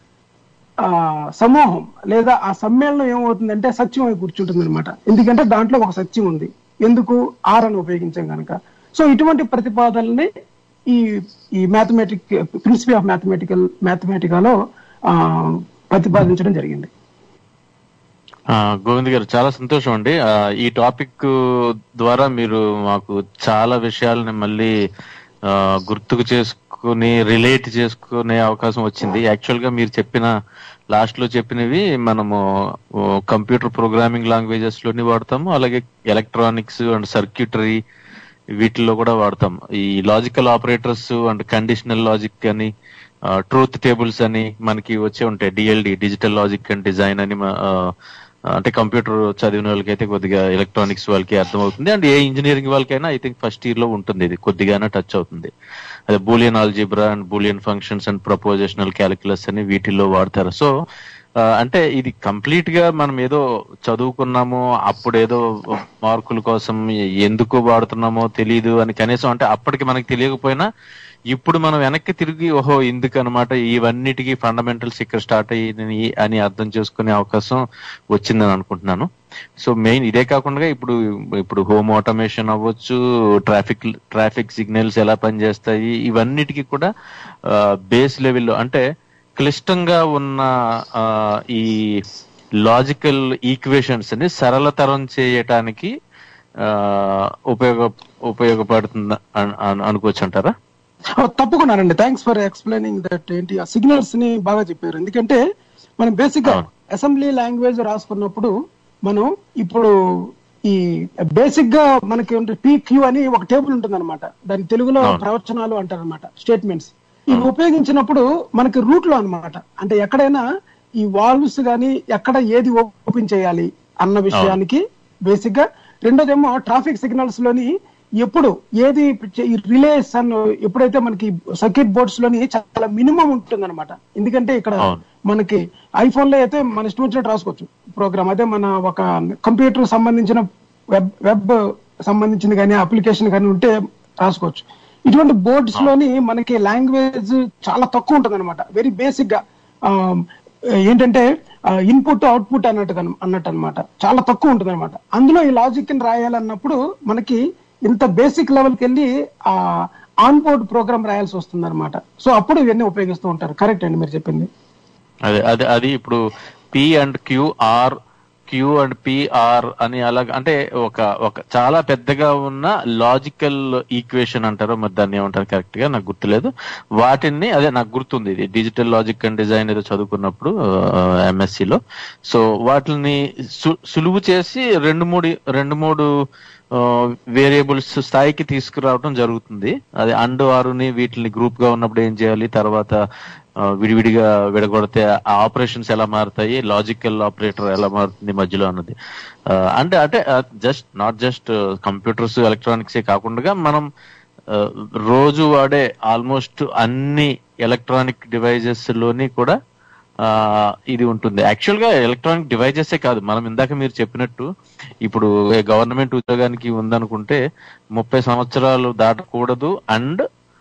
ఆ సమూహం లేదా ఆ సమ్మేళనం ఏమవుతుందంటే సత్యం అయి కూర్చుంటుంది అనమాట ఎందుకంటే దాంట్లో ఒక సత్యం ఉంది ఎందుకు ఆర్ అని ఉపయోగించాం కనుక సో ఇటువంటి ప్రతిపాదనల్ని ఈ ఈ మ్యాథమెటిక్ ప్రిన్సిపల్ ఆఫ్ మ్యాథమెటికల్ మ్యాథమెటికాలో ఆ, ప్రతిపాదించడం జరిగింది ఆ, గోవింద్ గారు చాలా సంతోషం అండి ఆ, ఈ టాపిక్ ద్వారా మీరు మాకు చాలా విషయాలని మళ్ళీ ఆ, గుర్తుకు చేసుకుని రిలేట్ చేసుకునే అవకాశం వచ్చింది యాక్చువల్ గా మీరు చెప్పిన లాస్ట్ లో చెప్పినవి మనము కంప్యూటర్ ప్రోగ్రామింగ్ లాంగ్వేజెస్ లోని వాడతాము అలాగే ఎలక్ట్రానిక్స్ అండ్ సర్క్యూటరీ వీటిల్లో కూడా వాడతాం ఈ logical operators and conditional logic అని ట్రూత్ టేబుల్స్ అని మనకి వచ్చే ఉంటాయి DLD digital logic and design అని మ- ఆ, అంటే కంప్యూటర్ చదివిన వాళ్ళకైతే కొద్దిగా ఎలక్ట్రానిక్స్ వాళ్ళకి అర్థమవుతుంది అండ్ ఏ ఇంజనీరింగ్ వాళ్ళకైనా ఐ థింక్ ఫస్ట్ ఇయర్ లో ఉంటుంది ఇది కొద్దిగానే టచ్ అవుతుంది అదే Boolean algebra and Boolean functions and propositional calculus అని వీటిల్లో వాడతారు సో ఆ, అంటే ఇది కంప్లీట్ గా మనం ఏదో చదువుకున్నాము అప్పుడు ఏదో మార్కుల కోసం ఎందుకు వాడుతున్నామో తెలియదు అని కనీసం అంటే అప్పటికి మనకి తెలియకపోయినా ఇప్పుడు మనం వెనక్కి తిరిగి ఓహో ఇందుకు అనమాట ఇవన్నిటికీ ఫండమెంటల్స్ ఇక్కడ స్టార్ట్ అయ్యి అని అర్థం చేసుకునే అవకాశం వచ్చిందని అనుకుంటున్నాను సో మెయిన్ ఇదే కాకుండా ఇప్పుడు ఇప్పుడు హోమ్ ఆటోమేషన్ అవ్వచ్చు ట్రాఫిక్ ట్రాఫిక్ సిగ్నల్స్ ఎలా పనిచేస్తాయి ఇవన్నిటికీ కూడా బేస్ లెవెల్లో అంటే క్లిష్టంగా ఉన్న ఆ, ఈ లాజికల్ ఈక్వేషన్స్ ని సరళతరం చేయటానికి ఆ, ఉపయోగ ఉపయోగపడుతుంది అన్- అన్- అనుకోవచ్చు అంటారా ఓ, తప్పకుండానండి థ్యాంక్స్ ఫర్ ఎక్స్ప్లెయినింగ్ దట్ ఏంటి ఆ సిగ్నల్స్ ని బాగా చెప్పారు ఎందుకంటే మనం బేసిక్ గా అవును. అసెంబ్లీ లాంగ్వేజ్ రాసుకున్నప్పుడు మనం ఇప్పుడు ఈ బేసిక్ గా మనకి పీక్యూ అని ఒక టేబుల్ ఉంటుంది అనమాట దాని తెలుగులో అవును. ప్రవచనాలు అంటారు అనమాట స్టేట్మెంట్స్ ఇవి ఉపయోగించినప్పుడు మనకి రూట్ లో అన్నమాట అంటే ఎక్కడైనా ఈ వాల్వ్స్ గానీ ఎక్కడ ఏది ఓపెన్ చేయాలి అన్న విషయానికి బేసిక్ గా రెండోదేమో ట్రాఫిక్ సిగ్నల్స్ లోని ఎప్పుడు ఏది ఈ రిలేస్ అన్న ఎప్పుడైతే మనకి సర్క్యూట్ బోర్డ్స్ లోని చాలా మినిమం ఉంటుంది ఎందుకంటే ఇక్కడ అవును. మనకి ఐఫోన్ లో అయితే మన ఇష్టం వచ్చినట్టు రాసుకోవచ్చు ప్రోగ్రామ్ అదే మన ఒక కంప్యూటర్ సంబంధించిన వెబ్ వెబ్ సంబంధించింది కానీ అప్లికేషన్ కానీ ఉంటే రాసుకోవచ్చు ఇటువంటి బోర్డ్స్ లోని మనకి లాంగ్వేజ్ చాలా తక్కువ ఉంటుంది అనమాట వెరీ బేసిక్ గా ఆ, ఏంటంటే ఇన్పుట్ అవుట్పుట్ అన్నట్టు అన్నట్టు అనమాట చాలా తక్కువ ఉంటుంది అనమాట అందులో ఈ లాజిక్ ని రాయాలన్నప్పుడు మనకి ఇంత బేసిక్ లెవెల్కి వెళ్ళి ఆ ఆన్ బోర్డ్ ప్రోగ్రామ్ రాయాల్సి వస్తుంది అనమాట సో అప్పుడు ఇవన్నీ ఉపయోగిస్తూ ఉంటారు కరెక్ట్ అండి మీరు చెప్పింది అదే అదే అది ఇప్పుడు P and Q R Q and PR అని అలా అంటే ఒక ఒక చాలా పెద్దగా ఉన్న లాజికల్ ఈక్వేషన్ అంటారు మరి దాన్ని ఏమంటారు కరెక్ట్ గా నాకు గుర్తులేదు వాటిని అదే నాకు గుర్తుంది ఇది డిజిటల్ లాజిక్ అండ్ డిజైన్ ఏదో చదువుకున్నప్పుడు MSc లో సో వాటిని సు- సులువు చేసి రెండు మూడు రెండు మూడు వేరియబుల్స్ స్థాయికి తీసుకురావడం జరుగుతుంది అది అండ్ ఆరుని వీటిని గ్రూప్ గా ఉన్నప్పుడు ఏం చేయాలి తర్వాత ఆ, విడివిడిగా విడగొడితే ఆ ఆపరేషన్స్ ఎలా మారుతాయి లాజికల్ ఆపరేటర్ ఎలా మారుతుంది మధ్యలో అన్నది ఆ, అంటే అంటే జస్ట్ నాట్ జస్ట్ కంప్యూటర్స్ ఎలక్ట్రానిక్సే కాకుండా మనం ఆ, రోజు వాడే ఆల్మోస్ట్ అన్ని ఎలక్ట్రానిక్ డివైజెస్ లోని కూడా ఆ ఇది ఉంటుంది యాక్చువల్ గా ఎలక్ట్రానిక్ డివైజెసే కాదు మనం ఇందాక మీరు చెప్పినట్టు ఇప్పుడు గవర్నమెంట్ ఉద్యోగానికి ఉందనుకుంటే ముప్పై సంవత్సరాలు దాటకూడదు అండ్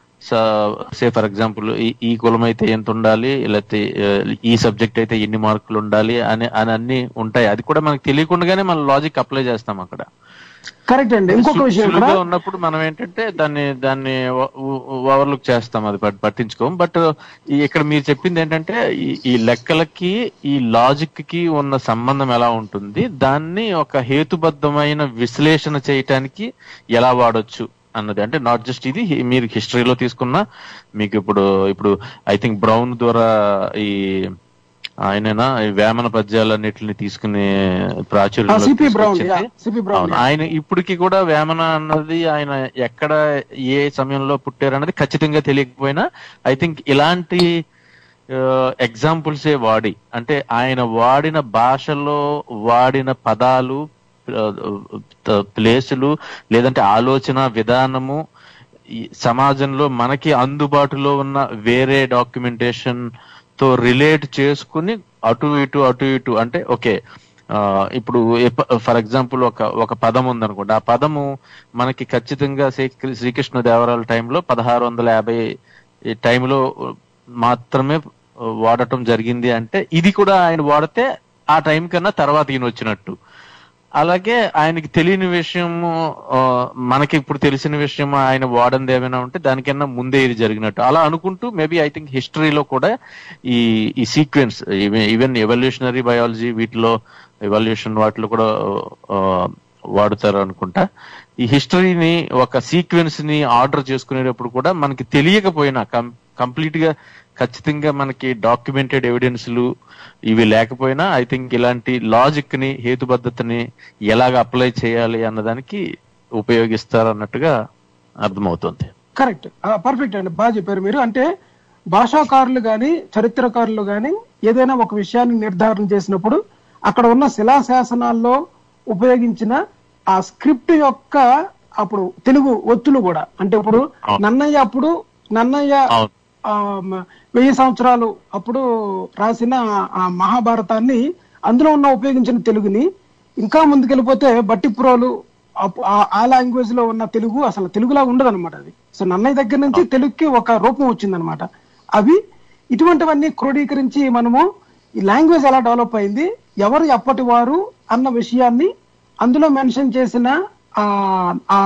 సే ఫర్ ఎగ్జాంపుల్ ఈ కులం అయితే ఎంత ఉండాలి లేకపోతే ఆ, ఈ సబ్జెక్ట్ అయితే ఎన్ని మార్కులు ఉండాలి అని అని అన్ని ఉంటాయి అది కూడా మనకు తెలియకుండానే మనం లాజిక్ అప్లై చేస్తాం అక్కడ కరెక్ట్ అండి ఇంకొక సు- విషయం సులువుగా కూడా ఉన్నప్పుడు మనం ఏంటంటే దాన్ని దాన్ని ఓవర్లుక్ చేస్తాం అది పట్- పట్టించుకోం బట్ ఇక్కడ మీరు చెప్పింది ఏంటంటే ఈ- ఈ లెక్కలకి ఈ లాజిక్ కి ఉన్న సంబంధం ఎలా ఉంటుంది దాన్ని ఒక హేతుబద్ధమైన విశ్లేషణ చేయటానికి ఎలా వాడొచ్చు అన్నది అంటే నాట్ జస్ట్ ఇది హి- మీరు హిస్టరీలో తీసుకున్న మీకు ఇప్పుడు ఇప్పుడు ఐ థింక్ బ్రౌన్ ద్వారా ఈ ఆయననా ఈ వేమన పద్యాలన్నిటిని తీసుకునే ప్రాచుర్యంలో సిపి బ్రౌన్ తీసుకొచ్చింది. సిపి బ్రౌన్ అవును. ఆయన ఇప్పటికి కూడా వేమన అన్నది ఆయన ఎక్కడ ఏ సమయంలో పుట్టారన్నది ఖచ్చితంగా తెలియకపోయినా ఐ థింక్ ఇలాంటి ఎగ్జాంపుల్సే వాడి అంటే ఆయన వాడిన భాషలో వాడిన పదాలు ప్లేసులు లేదంటే ఆలోచన విధానము ఈ సమాజంలో మనకి అందుబాటులో ఉన్న వేరే డాక్యుమెంటేషన్ తో రిలేట్ చేసుకుని అటు ఇటు అటు ఇటు అంటే ఓకే ఆ, ఇప్పుడు ఫర్ ఎగ్జాంపుల్ ఒక ఒక పదం ఉందనుకోండి ఆ పదము మనకి ఖచ్చితంగా శ్రీ- శ్రీకృష్ణ దేవరాల టైంలో పదహారు వందల యాభై టైంలో మాత్రమే వాడటం జరిగింది అంటే ఇది కూడా ఆయన వాడితే ఆ టైం కన్నా తర్వాత ఈయన వచ్చినట్టు అలాగే ఆయనకి తెలియని విషయము ఆ, మనకి ఇప్పుడు తెలిసిన విషయం ఆయన వాడంది ఏమైనా ఉంటే దానికన్నా ముందే ఇది జరిగినట్టు అలా అనుకుంటూ మేబీ ఐ థింక్ హిస్టరీలో కూడా ఈ ఈ సీక్వెన్స్ ఈవెన్ ఎవల్యూషనరీ బయాలజీ వీటిలో ఎవల్యూషన్ వాటిలో కూడా ఆ, వాడుతారు అనుకుంటా ఈ హిస్టరీని ఒక సీక్వెన్స్ ని ఆర్డర్ చేసుకునేటప్పుడు కూడా మనకి తెలియకపోయినా కంప్లీట్ గా ఖచ్చితంగా మనకి డాక్యుమెంటెడ్ ఎవిడెన్స్లు ఇవి లేకపోయినా ఐ థింక్ ఇలాంటి లాజిక్ ని హేతుబద్ధతని ఎలాగ అప్లై చేయాలి అన్నదానికి ఉపయోగిస్తారు అన్నట్టుగా అర్థమవుతుంది కరెక్ట్ పర్ఫెక్ట్ అండి బాగా చెప్పారు మీరు అంటే భాషాకారులు గాని చరిత్రకారులు గాని ఏదైనా ఒక విషయాన్ని నిర్ధారణ చేసినప్పుడు అక్కడ ఉన్న శిలాశాసనాల్లో ఉపయోగించిన ఆ స్క్రిప్ట్ యొక్క అప్పుడు తెలుగు ఒత్తులు కూడా అంటే ఇప్పుడు అవును. నన్నయ్య అప్పుడు నన్నయ్య అవును ఆ, మ- వెయ్యి సంవత్సరాలు అప్పుడు రాసిన ఆ మహాభారతాన్ని అందులో ఉన్న ఉపయోగించిన తెలుగుని ఇంకా ముందుకెళ్ళిపోతే బట్టిప్రోలు అప్- ఆ- ఆ లాంగ్వేజ్ లో ఉన్న తెలుగు అసలు తెలుగులా ఉండదు అనమాట అది సో నన్నయ్య దగ్గర నుంచి తెలుగుకి ఒక రూపం వచ్చిందనమాట అవి ఇటువంటివన్నీ క్రోడీకరించి మనము ఈ లాంగ్వేజ్ ఎలా డెవలప్ అయింది ఎవరు ఎప్పటి వారు అన్న విషయాన్ని అందులో మెన్షన్ చేసిన ఆ ఆ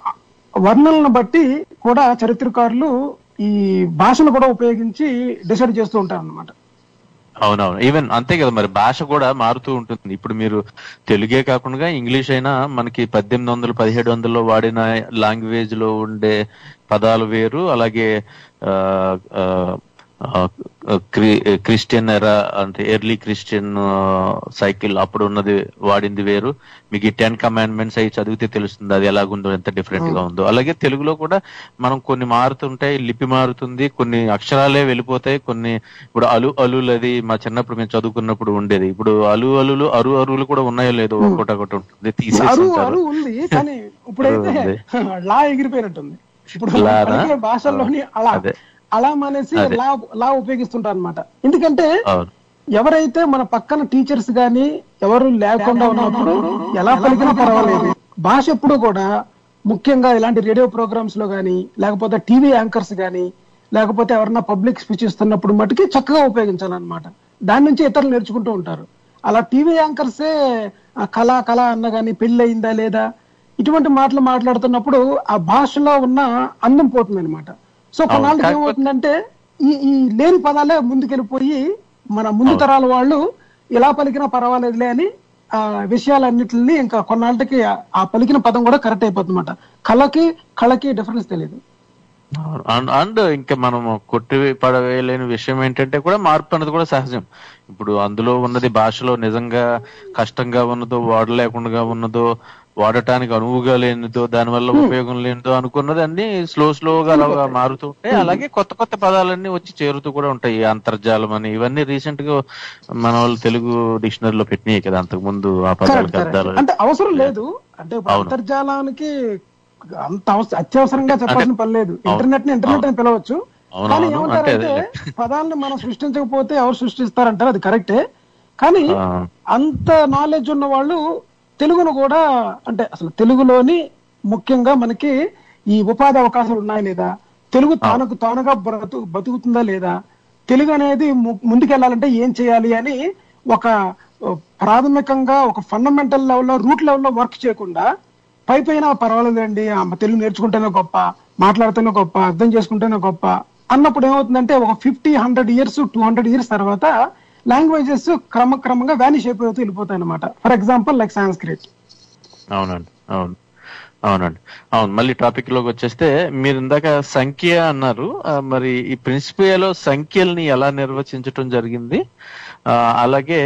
వర్ణనలను బట్టి కూడా చరిత్రకారులు ఈ భాషను కూడా ఉపయోగించి డిసైడ్ చేస్తూ ఉంటారు అనమాట అవునవును ఈవెన్ అంతే కదా మరి భాష కూడా మారుతూ ఉంటుంది ఇప్పుడు మీరు తెలుగే కాకుండా ఇంగ్లీష్ అయినా మనకి పద్దెనిమిది వందలు పదిహేడు వందల్లో వాడిన లాంగ్వేజ్ లో ఉండే పదాలు వేరు అలాగే ఆ, ఆ, ఆ, క్రి- క్రిస్టియన్ ఎరా అంటే ఎర్లీ క్రిస్టియన్ ఆ, సైకిల్ అప్పుడు ఉన్నది వాడింది వేరు మీకు ఈ టెన్ కమాండ్మెంట్స్ అవి చదివితే తెలుస్తుంది అది ఎలాగుందో ఎంత డిఫరెంట్ గా ఉందో అలాగే తెలుగులో కూడా మనం కొన్ని మారుతుంటాయి లిపి మారుతుంది కొన్ని అక్షరాలే వెళ్ళిపోతాయి కొన్ని ఇప్పుడు అలు అలులది మా చిన్నప్పుడు మేము చదువుకున్నప్పుడు ఉండేది ఇప్పుడు అలు అలులు అరు అరువులు కూడా ఉన్నాయో లేదో ఒక్కొక్కటి ఒకటి ఉంటుంది తీసేసి అరు ఉంటారు అరు ఉంది కానీ ఇప్పుడైతే ఉంది. లా ఎగిరిపోయినట్టుంది ఇప్పుడు లానా? పలికే భాషల్లోని అలా అదే. అలా మానేసి అదే. లా లా ఉపయోగిస్తుంటారు అనమాట ఎందుకంటే అవును ఎవరైతే మన పక్కన టీచర్స్ గాని ఎవరు లేకుండా ఉన్నప్పుడు ఎలా పలికినా పర్వాలేదు భాష ఎప్పుడు కూడా ముఖ్యంగా ఇలాంటి రేడియో ప్రోగ్రామ్స్ లో గాని లేకపోతే టీవీ యాంకర్స్ గాని లేకపోతే ఎవరన్నా పబ్లిక్ స్పీచ్ ఇస్తున్నప్పుడు మటుకి చక్కగా ఉపయోగించాలన్నమాట దాని నుంచి ఇతరులు నేర్చుకుంటూ ఉంటారు అలా టీవీ యాంకర్సే ఆ కళ కళ అన్న గాని పెళ్లి అయిందా లేదా ఇటువంటి మాటలు మాట్లాడుతున్నప్పుడు ఆ భాషలో ఉన్న అందం పోతుంది అనమాట సో కొన్నాళ్ళకి కాకపోతే- ఏమవుతుందంటే ఈ ఈ లేని పదాలే ముందుకెళ్ళిపోయి మన ముందు తరాల వాళ్ళు ఎలా పలికినా పర్వాలేదులే అని ఆ విషయాలన్నిటిని ఇంకా కొన్నాళ్ళకి ఆ- ఆ పలికిన పదం కూడా కరెక్ట్ అయిపోతుందన్నమాట కళకి కళకి డిఫరెన్స్ తెలియదు అండ్ అండ్ ఇంకా మనం కొట్టి పడవేయలేని విషయం ఏంటంటే కూడా మార్పు అనేది కూడా సహజం ఇప్పుడు అందులో ఉన్నది భాషలో నిజంగా కష్టంగా ఉన్నదో వాడలేకుండా ఉన్నదో వాడటానికి అనువుగా లేనిదో దానివల్ల ఉపయోగం లేనిదో అనుకున్నది అన్ని స్లో స్లోగా అలా మారుతూ ఉంటాయి అలాగే కొత్త కొత్త పదాలన్నీ వచ్చి చేరుతూ కూడా ఉంటాయి ఈ అంతర్జాలం అని ఇవన్నీ రీసెంట్ గా మన వాళ్ళు తెలుగు డిక్షనరీలో పెట్టినాయి కదా అంతకు ముందు ఆ కరెక్ట్ పదాలకు కరెక్ట్ అర్థాలు అంటే అవసరం లేదు అంటే ఇప్పుడు అవును. అంతర్జాలానికి అంత అవస- అత్యవసరంగా చెప్పాల్సిన పని లేదు ఇంటర్నెట్ ని ఇంటర్నెట్ అని పిలవచ్చు అవును, కానీ అవును. ఏమంటారంటే అంటే పదాలను మనం సృష్టించకపోతే ఎవరు సృష్టిస్తారంటారు అది కరెక్టే కానీ ఆ, అంత నాలెడ్జ్ ఉన్న వాళ్ళు తెలుగును కూడా అంటే అసలు తెలుగులోని ముఖ్యంగా మనకి ఈ ఉపాధి అవకాశాలు ఉన్నాయా లేదా తెలుగు తానుకు తానుగా బ్రతు బతుకుతుందా లేదా తెలుగు అనేది ము- ముందుకెళ్ళాలంటే ఏం చేయాలి అని ఒక ఓ, ప్రాథమికంగా ఒక ఫండమెంటల్ లెవెల్లో రూట్ లెవెల్లో వర్క్ చేయకుండా పై పైన పర్వాలేదండి ఆ తెలుగు నేర్చుకుంటేనే గొప్ప మాట్లాడితేనే గొప్ప అర్థం చేసుకుంటేనే గొప్ప అన్నప్పుడు ఏమవుతుందంటే ఒక fifty hundred years two hundred years తర్వాత లాంగ్వేజెస్ క్రమక్రమంగా వ్యానిష్ అయిపోతూ వెళ్ళిపోతాయి అనమాట ఫర్ ఎగ్జాంపుల్ లైక్ సాంస్క్రిట్ అవునండి అవును అవునండి అవును మళ్ళీ టాపిక్ లోకి వచ్చేస్తే మీరు ఇందాక సంఖ్య అన్నారు ఆ, మరి ఈ ప్రిన్సిపియాలో సంఖ్యల్ని ఎలా నిర్వచించటం జరిగింది ఆ, అలాగే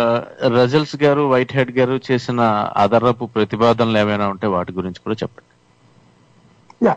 రజల్స్ గారు వైట్ హెడ్ గారు చేసిన అదర్రపు ప్రతిపాదనలు ఏమైనా ఉంటే వాటి గురించి కూడా చెప్పండి యా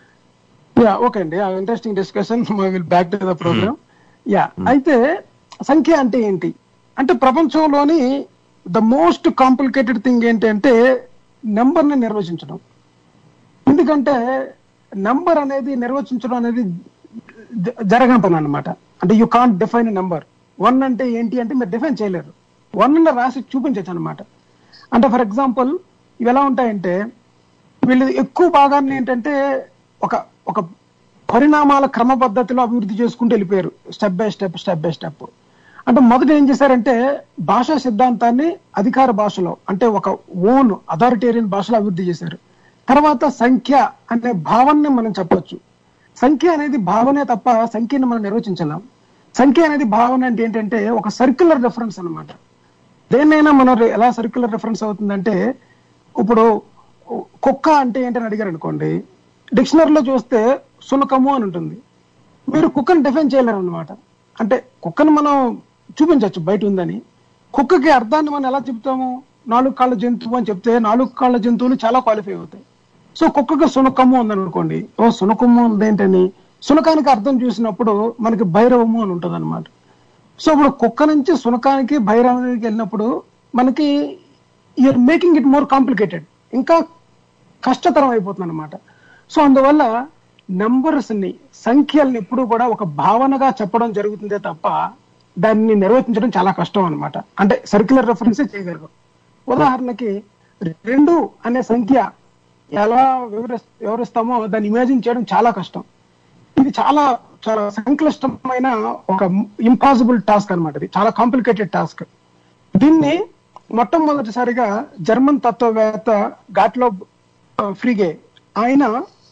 యా ఓకే అండి interesting discussion will back to the program yeah అయితే సంఖ్య అంటే ఏంటి అంటే ప్రపంచంలోని ద మోస్ట్ కాంప్లికేటెడ్ థింగ్ ఏంటి అంటే నెంబర్ ని నిర్వచించడం ఎందుకంటే నెంబర్ అనేది నిర్వచించడం అనేది జ- జరగని పని అనమాట అంటే you can't define number one అంటే ఏంటి అంటే మీరు డిఫైన్ చేయలేరు వన్ అన్న రాసి చూపించచ్చు అనమాట అంటే ఫర్ ఎగ్జాంపుల్ ఇవి ఎలా ఉంటాయంటే వీళ్ళు ఎక్కువ భాగాన్ని ఏంటంటే ఒక ఒక పరిణామాల క్రమ పద్ధతిలో అభివృద్ధి చేసుకుంటూ వెళ్ళిపోయారు step by step step by step అంటే మొదట ఏం చేశారంటే భాషా సిద్ధాంతాన్ని అధికార భాషలో అంటే ఒక ఓన్ అథారిటేరియన్ భాషలో అభివృద్ధి చేశారు తర్వాత సంఖ్య అనే భావనని మనం చెప్పొచ్చు సంఖ్య అనేది భావనే తప్ప సంఖ్యని మనం నిర్వచించలేం సంఖ్య అనేది భావన అంటే ఏంటంటే ఒక సర్క్యులర్ రెఫరెన్స్ అన్నమాట దేన్నైనా మనం రే- ఎలా సర్క్యులర్ రెఫరెన్స్ అవుతుందంటే ఇప్పుడు కుక్క అంటే ఏంటని అడిగారు అనుకోండి డిక్షనరీలో చూస్తే సునకము అని ఉంటుంది మీరు కుక్కను డిఫైన్ చేయలేరు అనమాట అంటే కుక్కను మనం చూపించవచ్చు బయట ఉందని కుక్కకి అర్థాన్ని మనం ఎలా చెప్తాము నాలుగు కాళ్ళ జంతువు అని చెప్తే నాలుగు కాళ్ళ జంతువులు చాలా క్వాలిఫై అవుతాయి సో కుక్కకి సునకము ఉందనుకోండి ఓ సునకము ఉందేంటని సునకానికి అర్థం చూసినప్పుడు మనకి భైరవము అని ఉంటుంది అనమాట సో ఇప్పుడు కుక్క నుంచి సునకానికి భైరవానికి వెళ్ళినప్పుడు మనకి you're making it more complicated ఇంకా కష్టతరం అయిపోతుంది అనమాట సో అందువల్ల నెంబర్స్ ని సంఖ్యల్ని ఎప్పుడు కూడా ఒక భావనగా చెప్పడం జరుగుతుందే తప్ప దాన్ని నిర్వచించడం చాలా కష్టం అన్నమాట అంటే సర్క్యులర్ రెఫరెన్సే చేయగలరు ఉదాహరణకి రెండు అనే సంఖ్య ఎలా వివరిస్ వివరిస్తామో దాన్ని ఇమాజిన్ చేయడం చాలా కష్టం ఇది చాలా చాలా సంక్లిష్టమైన ఒక ఇంపాసిబుల్ టాస్క్ అన్నమాట ఇది చాలా కాంప్లికేటెడ్ టాస్క్ దీన్ని మొట్టమొదటిసారిగా జర్మన్ తత్వవేత్త గాట్లో ఫ్రీగే ఆయన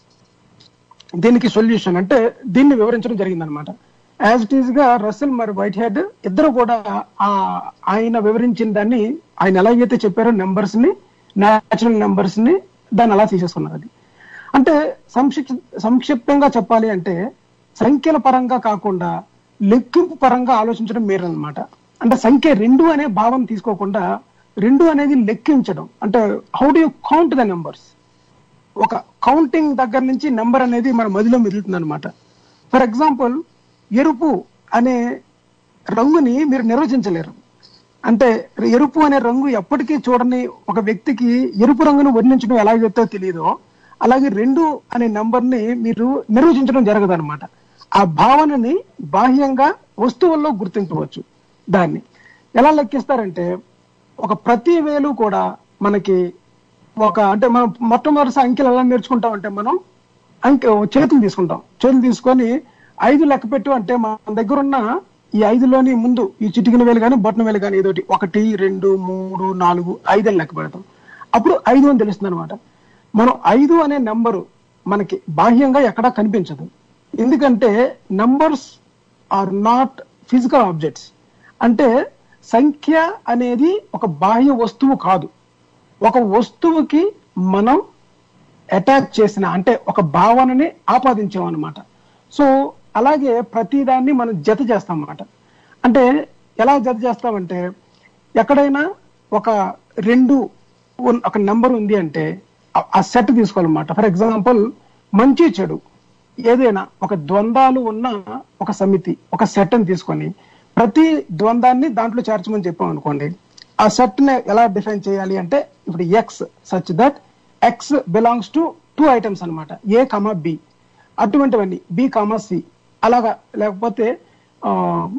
దీనికి సొల్యూషన్ అంటే దీన్ని వివరించడం జరిగిందనమాట యాజ్ ఇట్ ఈస్ గా రసెల్ మరి వైట్ హెడ్ ఇద్దరు కూడా ఆ ఆయన వివరించిన దాన్ని ఆయన ఎలాగైతే చెప్పారో నెంబర్స్ ని న్యాచురల్ నెంబర్స్ ని దాన్ని అలా తీసేసుకున్నారు అది అంటే సంక్షిప్త సంక్షిప్తంగా చెప్పాలి అంటే సంఖ్యల పరంగా కాకుండా లెక్కింపు పరంగా ఆలోచించడం మేరనమాట అంటే సంఖ్య రెండు అనే భావం తీసుకోకుండా రెండు అనేది లెక్కించడం అంటే how do you count the numbers ఒక కౌంటింగ్ దగ్గర నుంచి నెంబర్ అనేది మన మదిలో మెదులుతుంది అనమాట ఫర్ ఎగ్జాంపుల్ ఎరుపు అనే రంగుని మీరు నిర్వచించలేరు అంటే ఎరుపు అనే రంగు ఎప్పటికీ చూడని ఒక వ్యక్తికి ఎరుపు రంగును వర్ణించడం ఎలాగైతే తెలియదో అలాగే రెండు అనే నంబర్ని మీరు నిర్వచించడం జరగదు అనమాట ఆ భావనని బాహ్యంగా వస్తువుల్లో గుర్తించవచ్చు దాన్ని ఎలా లెక్కిస్తారంటే ఒక ప్రతి వేలు కూడా మనకి ఒక అంటే మనం మొట్టమొదటిసారి అంకెలు ఎలా నేర్చుకుంటాం అంటే మనం అంకె చేతులు తీసుకుంటాం చేతులు తీసుకొని ఐదు లెక్క పెట్టు అంటే మన దగ్గర ఉన్న ఈ ఐదులోని ముందు ఈ చిటికిన వేలు కానీ బొట్టన వేలు కానీ ఏదోటి ఒకటి రెండు మూడు నాలుగు ఐదు అని లెక్క పెడతాం అప్పుడు ఐదు అని తెలుస్తుంది అనమాట మనం ఐదు అనే నెంబరు మనకి బాహ్యంగా ఎక్కడా కనిపించదు ఎందుకంటే numbers are not physical objects అంటే సంఖ్య అనేది ఒక బాహ్య వస్తువు కాదు ఒక వస్తువుకి మనం అటాచ్ చేసిన అంటే ఒక భావనని ఆపాదించాం అనమాట సో అలాగే ప్రతిదాన్ని మనం జత చేస్తాం అన్నమాట అంటే ఎలా జత చేస్తామంటే ఎక్కడైనా ఒక రెండు ఉన్- ఒక నెంబర్ ఉంది అంటే ఆ- ఆ సెట్ తీసుకోవాలన్నమాట ఫర్ ఎగ్జాంపుల్ మంచి చెడు ఏదైనా ఒక ద్వంద్వాలు ఉన్న ఒక సమితి ఒక సెట్ అని తీసుకొని ప్రతి ద్వంద్వాన్ని దాంట్లో చేర్చమని చెప్పాం అనుకోండి ఆ సెట్ ని ఎలా డిఫైన్ చేయాలి అంటే ఇప్పుడు X such that X belongs to two items అన్నమాట ఏ కమా బి అటువంటివన్నీ బి కామా సి అలాగా లేకపోతే ఆ,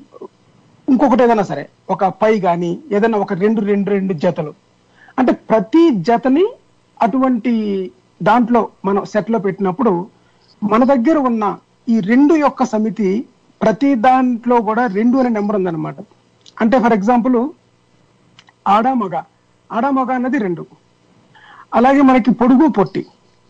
ఇంకొకటి ఏదైనా సరే ఒక పై కానీ ఏదైనా ఒక రెండు రెండు రెండు జతలు అంటే ప్రతి జతని అటువంటి దాంట్లో మనం సెట్ లో పెట్టినప్పుడు మన దగ్గర ఉన్న ఈ రెండు యొక్క సమితి ప్రతి దాంట్లో కూడా రెండు అనే నెంబర్ ఉందన్నమాట అంటే ఫర్ ఎగ్జాంపుల్ ఆడ మగ ఆడ మగ అన్నది రెండు అలాగే మనకి పొడుగు పొట్టి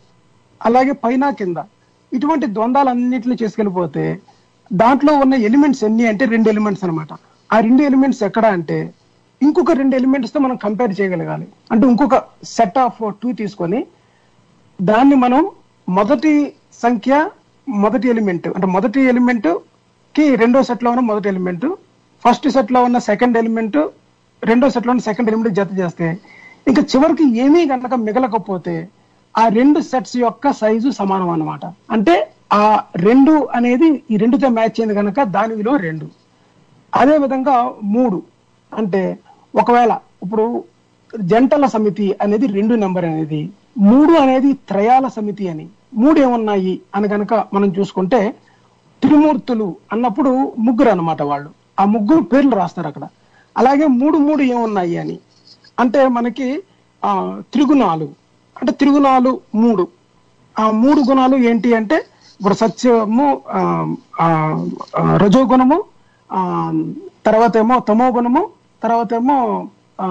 అలాగే పైన కింద ఇటువంటి ద్వంద్వాలన్నింటినీ చేసుకెళ్ళిపోతే దాంట్లో ఉన్న ఎలిమెంట్స్ ఎన్ని అంటే రెండు ఎలిమెంట్స్ అన్నమాట ఆ రెండు ఎలిమెంట్స్ ఎక్కడ అంటే ఇంకొక రెండు ఎలిమెంట్స్ తో మనం కంపేర్ చేయగలగాలి అంటే ఇంకొక సెట్ ఆఫ్ టూ తీసుకొని దాన్ని మనం మొదటి సంఖ్య మొదటి ఎలిమెంట్ అంటే మొదటి ఎలిమెంట్ కి రెండో సెట్ లో ఉన్న మొదటి ఎలిమెంట్ ఫస్ట్ సెట్ లో ఉన్న సెకండ్ ఎలిమెంట్ రెండో సెట్ లో ఉన్న సెకండ్ ఎలిమెంట్ జత చేస్తే ఇంకా చివరికి ఏమీ గనక మిగలకపోతే ఆ రెండు సెట్స్ యొక్క సైజు సమానం అన్నమాట అంటే ఆ రెండు అనేది ఈ రెండుతో మ్యాచ్ అయింది కనుక దాని విలువ రెండు అదే విధంగా మూడు అంటే ఒకవేళ ఇప్పుడు జంటల సమితి అనేది రెండు నెంబర్ అనేది మూడు అనేది త్రయాల సమితి అని మూడు ఏమున్నాయి అని కనుక మనం చూసుకుంటే త్రిమూర్తులు అన్నప్పుడు ముగ్గురు అన్నమాట వాళ్ళు ఆ ముగ్గురు పేర్లు రాస్తారు అక్కడ అలాగే మూడు మూడు ఏమున్నాయి అని అంటే మనకి ఆ త్రిగుణాలు అంటే త్రిగుణాలు మూడు ఆ మూడు గుణాలు ఏంటి అంటే ఇప్పుడు సత్యము ఆ, ఆ, ఆ, రజోగుణము ఆ తర్వాత ఏమో తమో గుణము తర్వాత ఏమో ఆ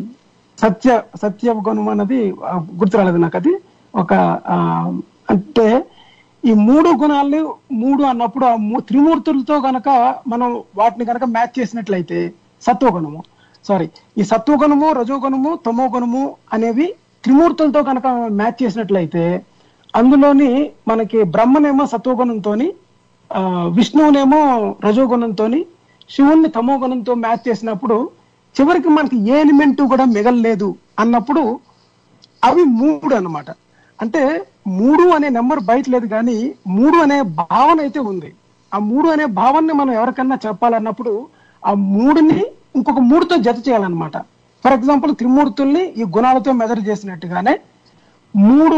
సత్య సత్య గుణం అన్నది ఆ, గుర్తు రాలేదు నాకు అది ఒక ఆ, అంటే ఈ మూడు గుణాలు మూడు అన్నప్పుడు ఆ మూ- త్రిమూర్తులతో గనక మనం వాటిని గనక మ్యాచ్ చేసినట్లయితే సత్వగుణము సారీ ఈ సత్వగుణము రజోగుణము తమో గుణము అనేవి త్రిమూర్తులతో కనుక మ్యాచ్ చేసినట్లయితే అందులోని మనకి బ్రహ్మనేమో సత్వగుణంతోని ఆ, విష్ణువునేమో రజోగుణంతోని శివుణ్ణి తమో గుణంతో మ్యాచ్ చేసినప్పుడు చివరికి మనకి ఏ ఎలిమెంట్ కూడా మిగలలేదు అన్నప్పుడు అవి మూడు అన్నమాట అంటే మూడు అనే నెంబర్ బయట లేదు కానీ మూడు అనే భావన అయితే ఉంది ఆ మూడు అనే భావనని మనం ఎవరికన్నా చెప్పాలన్నప్పుడు ఆ మూడుని ఇంకొక మూడుతో జత చేయాలన్నమాట ఫర్ ఎగ్జాంపుల్ త్రిమూర్తుల్ని ఈ గుణాలతో మెజర్ చేసినట్టుగానే మూడు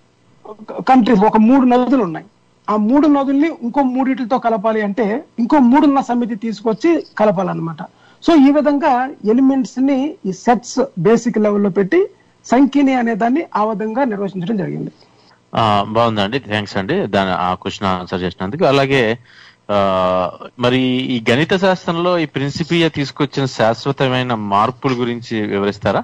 కంట్రీస్ ఒక మూడు నదులు ఉన్నాయి ఆ మూడు నదుల్ని ఇంకో మూడిటితో కలపాలి అంటే ఇంకో మూడున్న సమితి తీసుకొచ్చి కలపాలన్నమాట సో ఈ విధంగా ఎలిమెంట్స్ ని ఈ సెట్స్ బేసిక్ లెవెల్లో పెట్టి సంఖ్యని అనే దాన్ని ఆ విధంగా నిర్వచించడం జరిగింది ఆ, బాగుందండి థ్యాంక్స్ అండి దాని ఆ క్వశ్చన్ ఆన్సర్ చేసినందుకు అలాగే ఆ, మరి ఈ గణిత శాస్త్రంలో ఈ ప్రిన్సిపియా తీసుకొచ్చిన శాశ్వతమైన మార్పుల గురించి వివరిస్తారా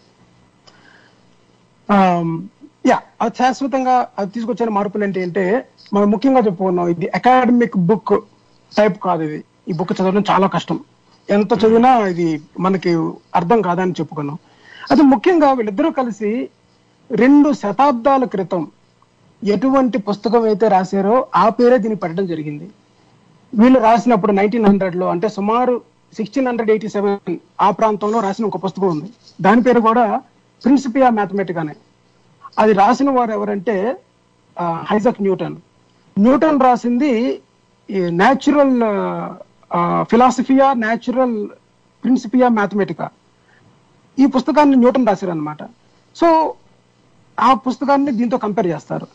యా అది శాశ్వతంగా అది తీసుకొచ్చిన మార్పులు ఏంటి అంటే మనం ముఖ్యంగా చెప్పుకున్నాం ఇది అకాడమిక్ బుక్ టైప్ కాదు ఇది ఈ బుక్ చదవడం చాలా కష్టం ఎంత చదివినా ఇది మనకి అర్థం కాదని చెప్పుకున్నాం అది ముఖ్యంగా వీళ్ళిద్దరూ కలిసి రెండు శతాబ్దాల క్రితం ఎటువంటి పుస్తకం అయితే రాశారో ఆ పేరే దీన్ని పెట్టడం జరిగింది వీళ్ళు రాసినప్పుడు నైన్టీన్ హండ్రెడ్ లో అంటే సుమారు సిక్స్టీన్ హండ్రెడ్ ఎయిటీ సెవెన్ ఆ ప్రాంతంలో రాసిన ఒక పుస్తకం ఉంది దాని పేరు కూడా ప్రిన్సిపియా మ్యాథమెటికానే అది రాసిన వారు ఎవరంటే ఆ, హైజక్ న్యూటన్ న్యూటన్ రాసింది Natural Philosophia Natural Principia Mathematica ఈ పుస్తకాన్ని న్యూటన్ రాశారనమాట సో ఆ పుస్తకాన్ని దీంతో కంపేర్ చేస్తారు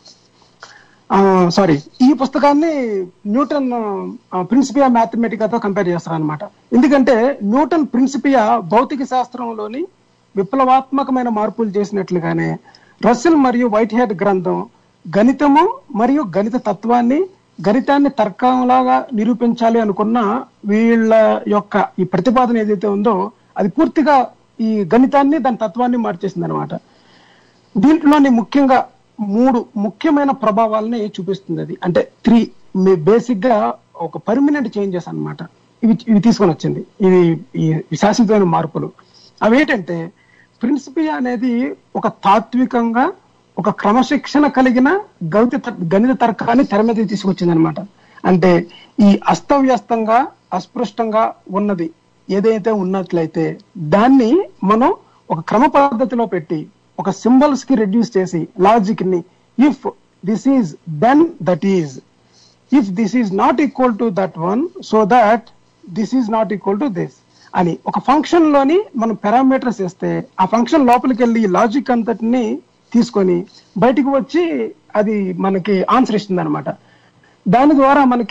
సారీ ఈ పుస్తకాన్ని న్యూటన్ ప్రిన్సిపియా మ్యాథమెటికాతో కంపేర్ చేస్తారు అనమాట ఎందుకంటే న్యూటన్ ప్రిన్సిపియా భౌతిక శాస్త్రంలోని విప్లవాత్మకమైన మార్పులు చేసినట్లుగానే రస్సెల్ మరియు వైట్ హెడ్ గ్రంథం గణితము మరియు గణిత తత్వాన్ని గణితాన్ని తర్కంలాగా నిరూపించాలి అనుకున్న వీళ్ళ యొక్క ఈ ప్రతిపాదన ఏదైతే ఉందో అది పూర్తిగా ఈ గణితాన్ని దాని తత్వాన్ని మార్చేసింది అనమాట దీంట్లోని ముఖ్యంగా మూడు ముఖ్యమైన ప్రభావాలని చూపిస్తుంది అది అంటే త్రీ బేసిక్ గా ఒక పర్మనెంట్ చేంజెస్ అన్నమాట ఇవి ఇవి తీసుకొని వచ్చింది ఇవి ఈ శాశ్వతమైన మార్పులు అవేంటంటే ప్రిన్సిపియా అనేది ఒక తాత్వికంగా ఒక క్రమశిక్షణ కలిగిన గణిత త- గణిత తర్కాన్ని తెర మీద తీసుకొచ్చింది అనమాట అంటే ఈ అస్తవ్యస్తంగా అస్పృష్టంగా ఉన్నది ఏదైతే ఉన్నట్లయితే దాన్ని మనం ఒక క్రమ పద్ధతిలో పెట్టి ఒక సింబల్స్ కి రెడ్యూస్ చేసి లాజిక్ ని if this is then that is if this is not equal to that one so that this is not equal to this అని ఒక ఫంక్షన్ లోని మనం పారామీటర్స్ ఇస్తే ఆ ఫంక్షన్ లోపలికి వెళ్ళి లాజిక్ అంతటిని తీసుకొని బయటికి వచ్చి అది మనకి ఆన్సర్ ఇస్తుంది అనమాట దాని ద్వారా మనకి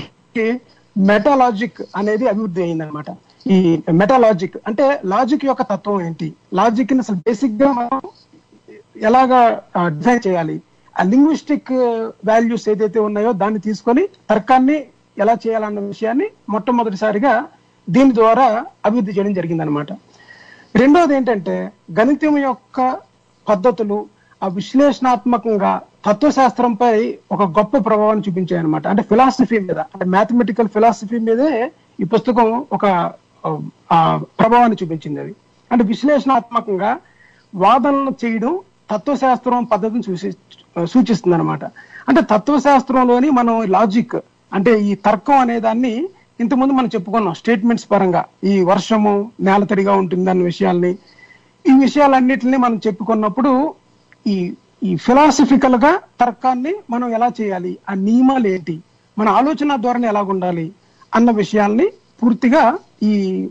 మెటాలాజిక్ అనేది అభివృద్ధి అయిందనమాట ఈ మెటాలాజిక్ అంటే లాజిక్ యొక్క తత్వం ఏంటి లాజిక్ ని అసలు బేసిక్ గా మనం ఎలాగా డిజైన్ చేయాలి ఆ లింగ్విస్టిక్ వాల్యూస్ ఏదైతే ఉన్నాయో దాన్ని తీసుకొని తర్కాన్ని ఎలా చేయాలన్న విషయాన్ని మొట్టమొదటిసారిగా దీని ద్వారా అభివృద్ధి చేయడం జరిగిందనమాట రెండోది ఏంటంటే గణితం యొక్క పద్ధతులు ఆ విశ్లేషణాత్మకంగా తత్వశాస్త్రంపై ఒక గొప్ప ప్రభావాన్ని చూపించాయి అనమాట అంటే ఫిలాసఫీ మీద అంటే మ్యాథమెటికల్ ఫిలాసఫీ మీదే ఈ పుస్తకం ఒక ఆ, ప్రభావాన్ని చూపించింది అది అంటే విశ్లేషణాత్మకంగా వాదనలు చేయడం తత్వశాస్త్రం పద్ధతిని సూచి సూచిస్తుంది అనమాట అంటే తత్వశాస్త్రంలోని మనం లాజిక్ అంటే ఈ తర్కం అనే దాన్ని ఇంతకుముందు మనం చెప్పుకున్నాం స్టేట్మెంట్స్ పరంగా ఈ వర్షము నేలతడిగా ఉంటుంది అన్న విషయాల్ని ఈ విషయాలన్నిటిని మనం చెప్పుకున్నప్పుడు ఈ ఈ ఫిలాసఫికల్ గా తర్కాన్ని మనం ఎలా చేయాలి ఆ నియమాలు ఏంటి మన ఆలోచన ధోరణి ఎలా ఉండాలి అన్న విషయాల్ని పూర్తిగా ఈ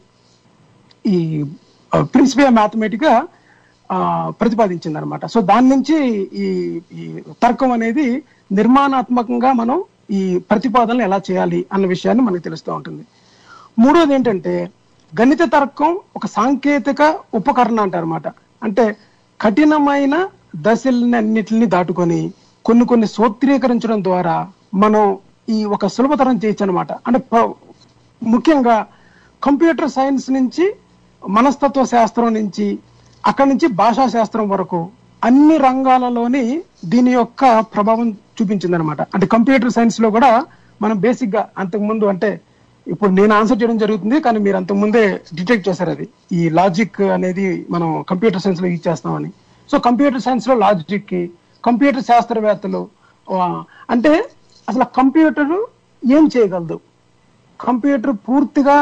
ఈ ప్రిన్సిపియా మ్యాథమెటిక్ ప్రతిపాదించింది అనమాట సో దాని నుంచి ఈ ఈ తర్కం అనేది నిర్మాణాత్మకంగా మనం ఈ ప్రతిపాదనలు ఎలా చేయాలి అన్న విషయాన్ని మనకు తెలుస్తూ ఉంటుంది మూడోది ఏంటంటే గణిత తర్కం ఒక సాంకేతిక ఉపకరణ అంటారన్నమాట అంటే కఠినమైన దశలన్నిటిని దాటుకొని కొన్ని కొన్ని సూత్రీకరించడం ద్వారా మనం ఈ ఒక సులభతరం చేయొచ్చు అనమాట అంటే ప- ముఖ్యంగా కంప్యూటర్ సైన్స్ నుంచి మనస్తత్వ శాస్త్రం నుంచి అక్కడి నుంచి భాషా శాస్త్రం వరకు అన్ని రంగాలలోని దీని యొక్క ప్రభావం చూపించింది అనమాట అంటే కంప్యూటర్ సైన్స్ లో కూడా మనం బేసిక్ గా అంతకు ముందు అంటే ఇప్పుడు నేను ఆన్సర్ చేయడం జరుగుతుంది కానీ మీరు అంతకు ముందే డిటెక్ట్ చేశారు అది ఈ లాజిక్ అనేది మనం కంప్యూటర్ సైన్స్ లో యూజ్ చేస్తామని సో కంప్యూటర్ సైన్స్ లో లాజిక్ కి కంప్యూటర్ శాస్త్రవేత్తలు ఆ, అంటే అసలు కంప్యూటర్ ఏం చేయగలదు కంప్యూటర్ పూర్తిగా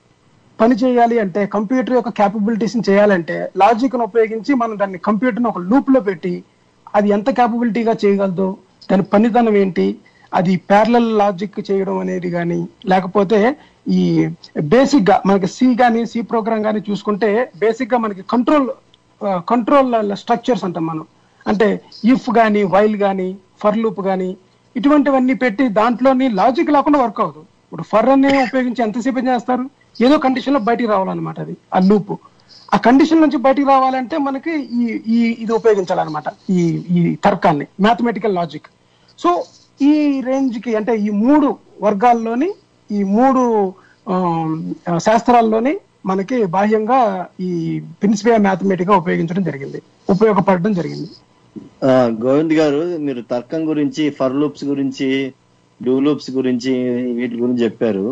పని చేయాలి అంటే కంప్యూటర్ యొక్క క్యాపబిలిటీస్ చేయాలంటే లాజిక్ ను ఉపయోగించి మనం దాన్ని కంప్యూటర్ ఒక లూప్ లో పెట్టి అది ఎంత క్యాపబిలిటీగా చేయగలదు దాని పనితనం ఏంటి అది ప్యారలల్ లాజిక్ చేయడం అనేది కానీ లేకపోతే ఈ బేసిక్ గా మనకి సి కానీ సి ప్రోగ్రామ్ కానీ చూసుకుంటే బేసిక్ గా మనకి కంట్రోల్ కంట్రోల్ స్ట్రక్చర్స్ అంటాం మనం అంటే ఇఫ్ కానీ వైల్ కానీ ఫర్ లూప్ కానీ ఇటువంటివన్నీ పెట్టి దాంట్లోని లాజిక్ లేకుండా వర్క్ అవ్వదు ఇప్పుడు ఫర్ అనే ఉపయోగించి ఎంతసేపు చేస్తారు ఏదో కండిషన్ లో బయటికి రావాలన్నమాట అది ఆ లూప్ ఆ కండిషన్ నుంచి బయటికి రావాలంటే మనకి ఈ ఈ ఇది ఉపయోగించాలన్నమాట ఈ ఈ తర్కాన్ని మ్యాథమెటికల్ లాజిక్ సో ఈ రేంజ్ కి అంటే ఈ మూడు వర్గాల్లోని ఈ మూడు ఆమ్, శాస్త్రాల్లోని మనకి బాహ్యంగా ఈ ప్రిన్సిపియా మ్యాథమెటిక్ గా ఉపయోగించడం జరిగింది ఉపయోగపడడం జరిగింది ఆ, గోవింద్ గారు మీరు తర్కం గురించి ఫర్ లూప్స్ గురించి డూ లూప్స్ గురించి వీటి గురించి చెప్పారు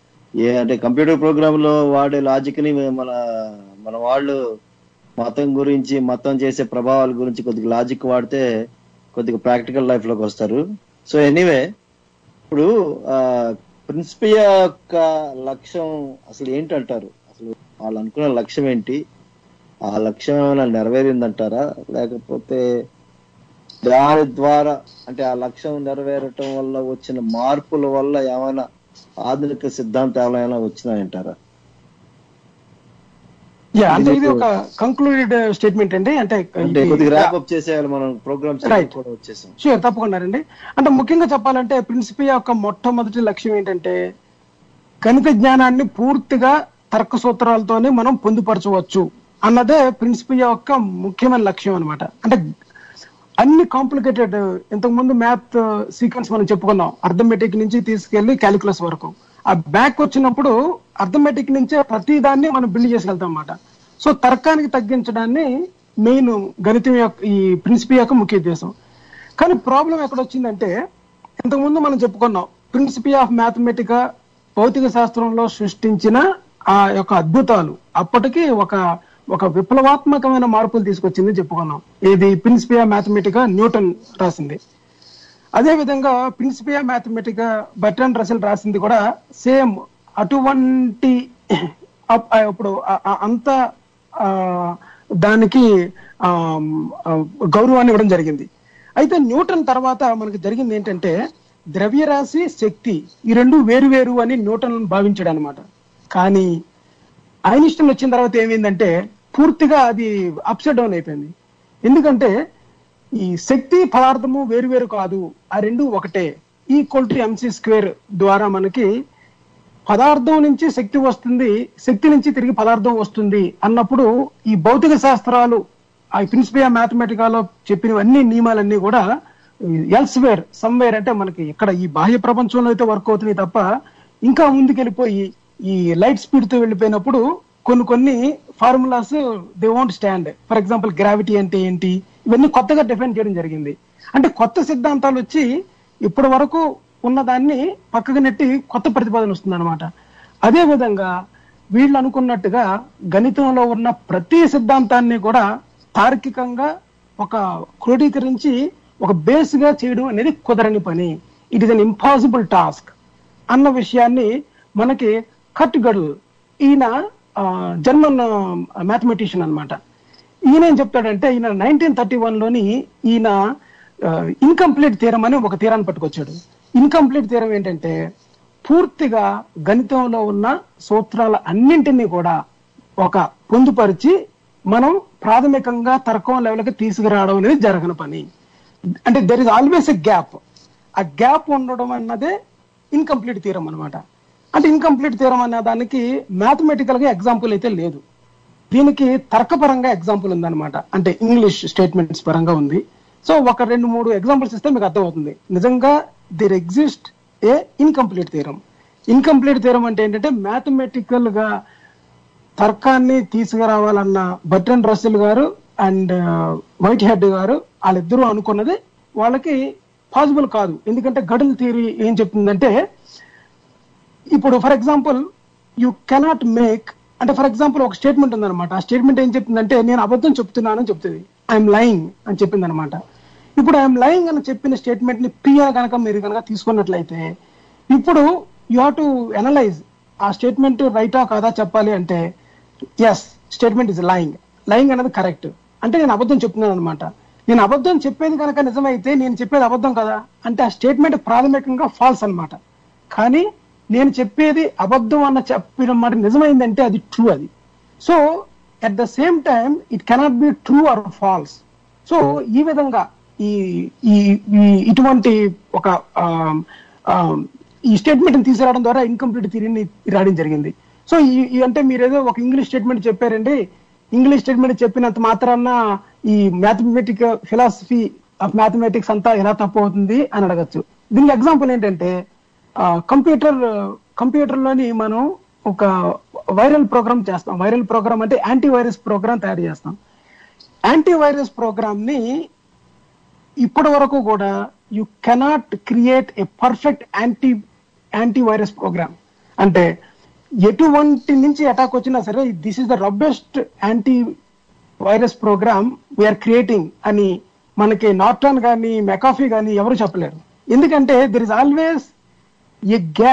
ఏ అంటే కంప్యూటర్ ప్రోగ్రామ్ లో వాడే లాజిక్ ని మన మన వాళ్ళు మతం గురించి మతం చేసే ప్రభావాల గురించి కొద్దిగా లాజిక్ వాడితే కొద్దిగా ప్రాక్టికల్ లైఫ్ లోకి వస్తారు సో ఎనీవే ఇప్పుడు ప్రిన్సిపియా యొక్క లక్ష్యం అసలు ఏంటంటారు అసలు వాళ్ళు అనుకున్న లక్ష్యం ఏంటి ఆ లక్ష్యం ఏమైనా నెరవేరిందంటారా లేకపోతే దాని ద్వారా అంటే ఆ లక్ష్యం నెరవేరటం వల్ల వచ్చిన మార్పుల వల్ల ఏమైనా ఆధునిక సిద్ధాంతాలు ఏమైనా వచ్చినాయంటారా యా అంటే ఇది ఒక కంక్లూడెడ్ స్టేట్మెంట్ అండి అంటే అంటే కొద్దిగా ర్యాప్ అప్ చేసేయాలి మనం ప్రోగ్రామ్ Right. కూడా వచ్చేసాం షూర్ తప్పకుండా అండి అంటే ముఖ్యంగా చెప్పాలంటే ప్రిన్సిపియా యొక్క మొట్టమొదటి లక్ష్యం ఏంటంటే గణిత జ్ఞానాన్ని పూర్తిగా తర్క సూత్రాలతోనే మనం పొందుపరచవచ్చు అన్నదే ప్రిన్సిపియా యొక్క ముఖ్యమైన లక్ష్యం అన్నమాట అంటే అన్ని కాంప్లికేటెడ్ ఇంతకు ముందు మ్యాథ్ సీక్వెన్స్ మనం చెప్పుకున్నాం అర్థమెటిక్ నుంచి తీసుకెళ్లి క్యాలిక్యులస్ వరకు ఆ బ్యాక్ వచ్చినప్పుడు అర్థమెటిక్ నుంచే ప్రతి దాన్ని మనం బిల్డ్ చేసి వెళ్తాం అన్నమాట సో తర్కానికి తగ్గించడాన్ని మెయిన్ గణితం యొక్క ఈ ప్రిన్సిపి యొక్క ముఖ్య ఉద్దేశం కానీ ప్రాబ్లం ఎక్కడ వచ్చిందంటే ఇంతకుముందు మనం చెప్పుకున్నాం ప్రిన్సిపి ఆఫ్ మ్యాథమెటికా భౌతిక శాస్త్రంలో సృష్టించిన ఆ యొక్క అద్భుతాలు అప్పటికి ఒక ఒక విప్లవాత్మకమైన మార్పులు తీసుకొచ్చింది చెప్పుకున్నాం ఇది ప్రిన్సిపియా మ్యాథమెటికా న్యూటన్ రాసింది అదే విధంగా ప్రిన్సిపియా మ్యాథమెటికా బర్టన్ రసెల్ రాసింది కూడా సేమ్ అటువంటి అప్- ఆ ఇప్పుడు ఆ- ఆ అంత ఆ, దానికి ఆ, ఆ, గౌరవాన్ని ఇవ్వడం జరిగింది అయితే న్యూటన్ తర్వాత మనకి జరిగింది ఏంటంటే ద్రవ్యరాశి శక్తి ఈ రెండు వేరు వేరు అని న్యూటన్ భావించాడు అనమాట కానీ ఐన్స్టీన్ వచ్చిన తర్వాత ఏమైందంటే పూర్తిగా అది అప్సెట్ డౌన్ అయిపోయింది ఎందుకంటే ఈ శక్తి పదార్థము వేరు వేరు కాదు ఆ రెండు ఒకటే ఈక్వల్ టు ఎంసీ స్క్వేర్ ద్వారా మనకి పదార్థం నుంచి శక్తి వస్తుంది శక్తి నుంచి తిరిగి పదార్థం వస్తుంది అన్నప్పుడు ఈ భౌతిక శాస్త్రాలు ఆ ప్రిన్సిపియా మ్యాథమెటికాలో చెప్పినవన్నీ నియమాలన్నీ కూడా ఎల్స్వేర్ సమ్వేర్ అంటే మనకి ఇక్కడ ఈ బాహ్య ప్రపంచంలో అయితే వర్క్ అవుతున్నాయి తప్ప ఇంకా ముందుకెళ్ళిపోయి ఈ లైట్ స్పీడ్ తో వెళ్ళిపోయినప్పుడు కొన్ని కొన్ని formulas they won't stand for example gravity అంటే ఏంటి ఇవన్నీ కొత్తగా డిఫైన్ చేయడం జరిగింది అంటే కొత్త సిద్ధాంతాలు వచ్చి ఇప్పటి వరకు ఉన్న దాన్ని పక్కకు నెట్టి కొత్త ప్రతిపాదన వస్తుంది అనమాట అదే విధంగా వీళ్ళు అనుకున్నట్టుగా గణితంలో ఉన్న ప్రతి సిద్ధాంతాన్ని కూడా తార్కికంగా ఒక క్రోడీకరించి ఒక బేస్ గా చేయడం అనేది కుదరని పని it is an impossible task అన్న విషయాన్ని మనకి కట్ గడుల్ ఈయన ఆ, జర్మన్ మ్యాథమెటిషియన్ అన్నమాట ఈయన ఏం చెప్తాడంటే ఈయన నైన్టీన్ థర్టీ వన్ లోని ఈయన ఇన్కంప్లీట్ తీరం అని ఒక తీరాన్ని పట్టుకొచ్చాడు ఇన్కంప్లీట్ తీరం ఏంటంటే పూర్తిగా గణితంలో ఉన్న సూత్రాల అన్నింటినీ కూడా ఒక పొందుపరిచి మనం ప్రాథమికంగా తర్కం లెవెల్కి తీసుకురావడం అనేది జరగని పని అంటే there is always a gap ఆ గ్యాప్ ఉండడం అన్నదే ఇన్కంప్లీట్ తీరం అన్నమాట అంటే ఇన్కంప్లీట్ తీరం అనే దానికి మ్యాథమెటికల్ గా ఎగ్జాంపుల్ అయితే లేదు దీనికి తర్కపరంగా ఎగ్జాంపుల్ ఉందన్నమాట అంటే ఇంగ్లీష్ స్టేట్మెంట్స్ పరంగా ఉంది సో ఒక రెండు మూడు ఎగ్జాంపుల్స్ ఇస్తే మీకు అర్థమవుతుంది నిజంగా దేర్ ఎగ్జిస్ట్ ఏ ఇన్కంప్లీట్ తీరం ఇన్కంప్లీట్ తీరం అంటే ఏంటంటే మ్యాథమెటికల్ గా తర్కాన్ని తీసుకురావాలన్న బట్రన్ రస్సెల్ గారు అండ్ వైట్ హెడ్ గారు వాళ్ళిద్దరూ అనుకున్నది వాళ్ళకి పాసిబుల్ కాదు ఎందుకంటే గడుల్ థియరీ ఏం చెప్తుందంటే ఇప్పుడు for example you cannot make అంటే ఫర్ ఎగ్జాంపుల్ ఒక స్టేట్మెంట్ ఉందన్నమాట ఆ స్టేట్మెంట్ ఏం చెప్తుందంటే నేను అబద్ధం చెప్తున్నానని చెప్తుంది ఐఎమ్ లయింగ్ అని చెప్పింది అనమాట ఇప్పుడు ఐఎమ్ లయింగ్ అని చెప్పిన స్టేట్మెంట్ ని పిఆ కనుక మీరు కనుక తీసుకున్నట్లయితే ఇప్పుడు యు హావ్ టు అనలైజ్ ఆ స్టేట్మెంట్ రైటా కాదా చెప్పాలి అంటే yes statement is lying lying అనేది కరెక్ట్ అంటే నేను అబద్ధం చెప్తున్నాను అనమాట నేను అబద్ధం చెప్పేది కనుక నిజమైతే నేను చెప్పేది అబద్ధం కదా అంటే ఆ స్టేట్మెంట్ ప్రాథమికంగా ఫాల్స్ అన్నమాట కానీ నేను చెప్పేది అబద్ధం అన్న చెప్పిన మాట నిజమైందంటే అది ట్రూ అది so at the same time it cannot be true or false so ఈ విధంగా ఈ ఈ ఈ- ఇటువంటి ఒక ఆమ్, ఆమ్, ఈ స్టేట్మెంట్ తీసుకురావడం ద్వారా ఇన్కంప్లీట్ థియరీని రాయడం జరిగింది సో ఈ ఈ- అంటే మీరు ఏదో ఒక ఇంగ్లీష్ స్టేట్మెంట్ చెప్పారండి ఇంగ్లీష్ స్టేట్మెంట్ చెప్పినంత మాత్రాన ఈ మ్యాథమెటిక్ ఫిలాసఫీ ఆఫ్ మ్యాథమెటిక్స్ అంతా ఎలా తప్పు అవుతుంది అని అడగచ్చు దీనికి ఎగ్జాంపుల్ ఏంటంటే కంప్యూటర్ కంప్యూటర్ లోని మనం ఒక వైరల్ ప్రోగ్రామ్ చేస్తాం వైరల్ ప్రోగ్రామ్ అంటే యాంటీ వైరస్ ప్రోగ్రామ్ తయారు చేస్తాం యాంటీ వైరస్ ప్రోగ్రామ్ ని ఇప్పటి వరకు కూడా you cannot create a perfect anti antivirus program అంటే ఎటువంటి నుంచి అటాక్ వచ్చినా సరే this is the robustest antivirus program we're creating అని మనకి నార్టన్ కానీ మెకాఫీ కానీ ఎవరు చెప్పలేరు ఎందుకంటే there is always a gap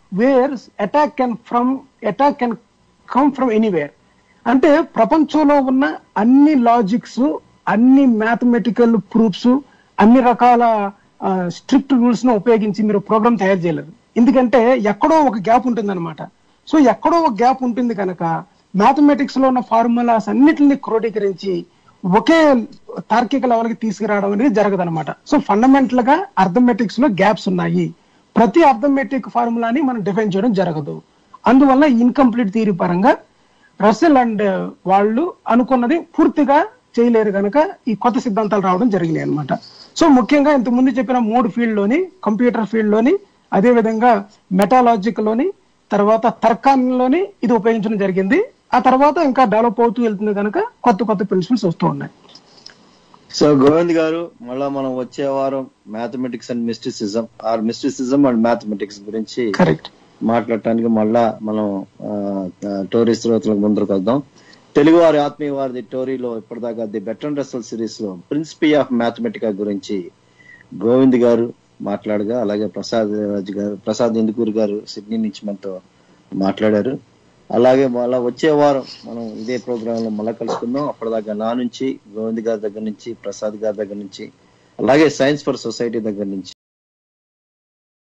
where attack can from attack can come from anywhere అంటే ప్రపంచంలో ఉన్న అన్ని లాజిక్స్ అన్ని మ్యాథమెటికల్ ప్రూఫ్స్ అన్ని రకాల స్ట్రిక్ట్ రూల్స్ ను ఉపయోగించి మీరు ప్రోగ్రామ్ తయారు చేయలేరు ఎందుకంటే ఎక్కడో ఒక గ్యాప్ ఉంటుంది సో ఎక్కడో ఒక గ్యాప్ ఉంటుంది కనుక మ్యాథమెటిక్స్ లో ఉన్న ఫార్ములాస్ అన్నిటిని క్రోడీకరించి ఒకే తార్కిక లెవెల్ కి తీసుకురావడం అనేది జరగదన్నమాట సో ఫండమెంటల్ గా అర్థమెటిక్స్ లో గ్యాప్స్ ఉన్నాయి ప్రతి అర్థమెటిక్ ఫార్ములాని మనం డిఫైన్ చేయడం జరగదు అందువల్ల ఇన్కంప్లీట్ థియరీ పరంగా రసెల్ అండ్ వాళ్ళు అనుకున్నది పూర్తిగా చేయలేరు కనుక ఈ కొత్త సిద్ధాంతాలు రావడం జరిగినాయి అన్నమాట సో ముఖ్యంగా ఇంతకు ముందు చెప్పిన మూడు ఫీల్డ్ లోని కంప్యూటర్ ఫీల్డ్ లోని అదే విధంగా మెటాలాజిక్ లోని తర్వాత తర్కాన్లోని ఇది ఉపయోగించడం జరిగింది ఆ తర్వాత ఇంకా డెవలప్ అవుతూ వెళ్తుంది కనుక కొత్త కొత్త ప్రిన్సిపల్స్ వస్తూ ఉన్నాయి సో గోవింద్ గారు మళ్ళా మనం వచ్చే వారం mathematics and mysticism or mysticism and mathematics గురించి కరెక్ట్ మాట్లాడటానికి మళ్ళా మనం ఆ, ఆ, టోరీ శ్రోతలకు ముందరకు వద్దాం తెలుగు వారి ఆత్మీయ వారిది టోరీలో ఇప్పటిదాకా ది బెటర్ రసల్ సిరీస్ లో ప్రిన్సిపీ ఆఫ్ మ్యాథమెటికా గురించి గోవింద్ గారు మాట్లాడగా అలాగే ప్రసాద్ రాజు గారు ప్రసాద్ ఇందుకూరు గారు సిడ్నీ నుంచి మనతో మాట్లాడారు అలాగే మళ్ళా వచ్చే వారం మనం ఇదే ప్రోగ్రామ్ లో మళ్ళా కలుసుకుందాం అప్పటిదాకా నా నుంచి గోవింద్ గారి దగ్గర నుంచి ప్రసాద్ గారి దగ్గర నుంచి అలాగే సైన్స్ ఫర్ సొసైటీ దగ్గర నుంచి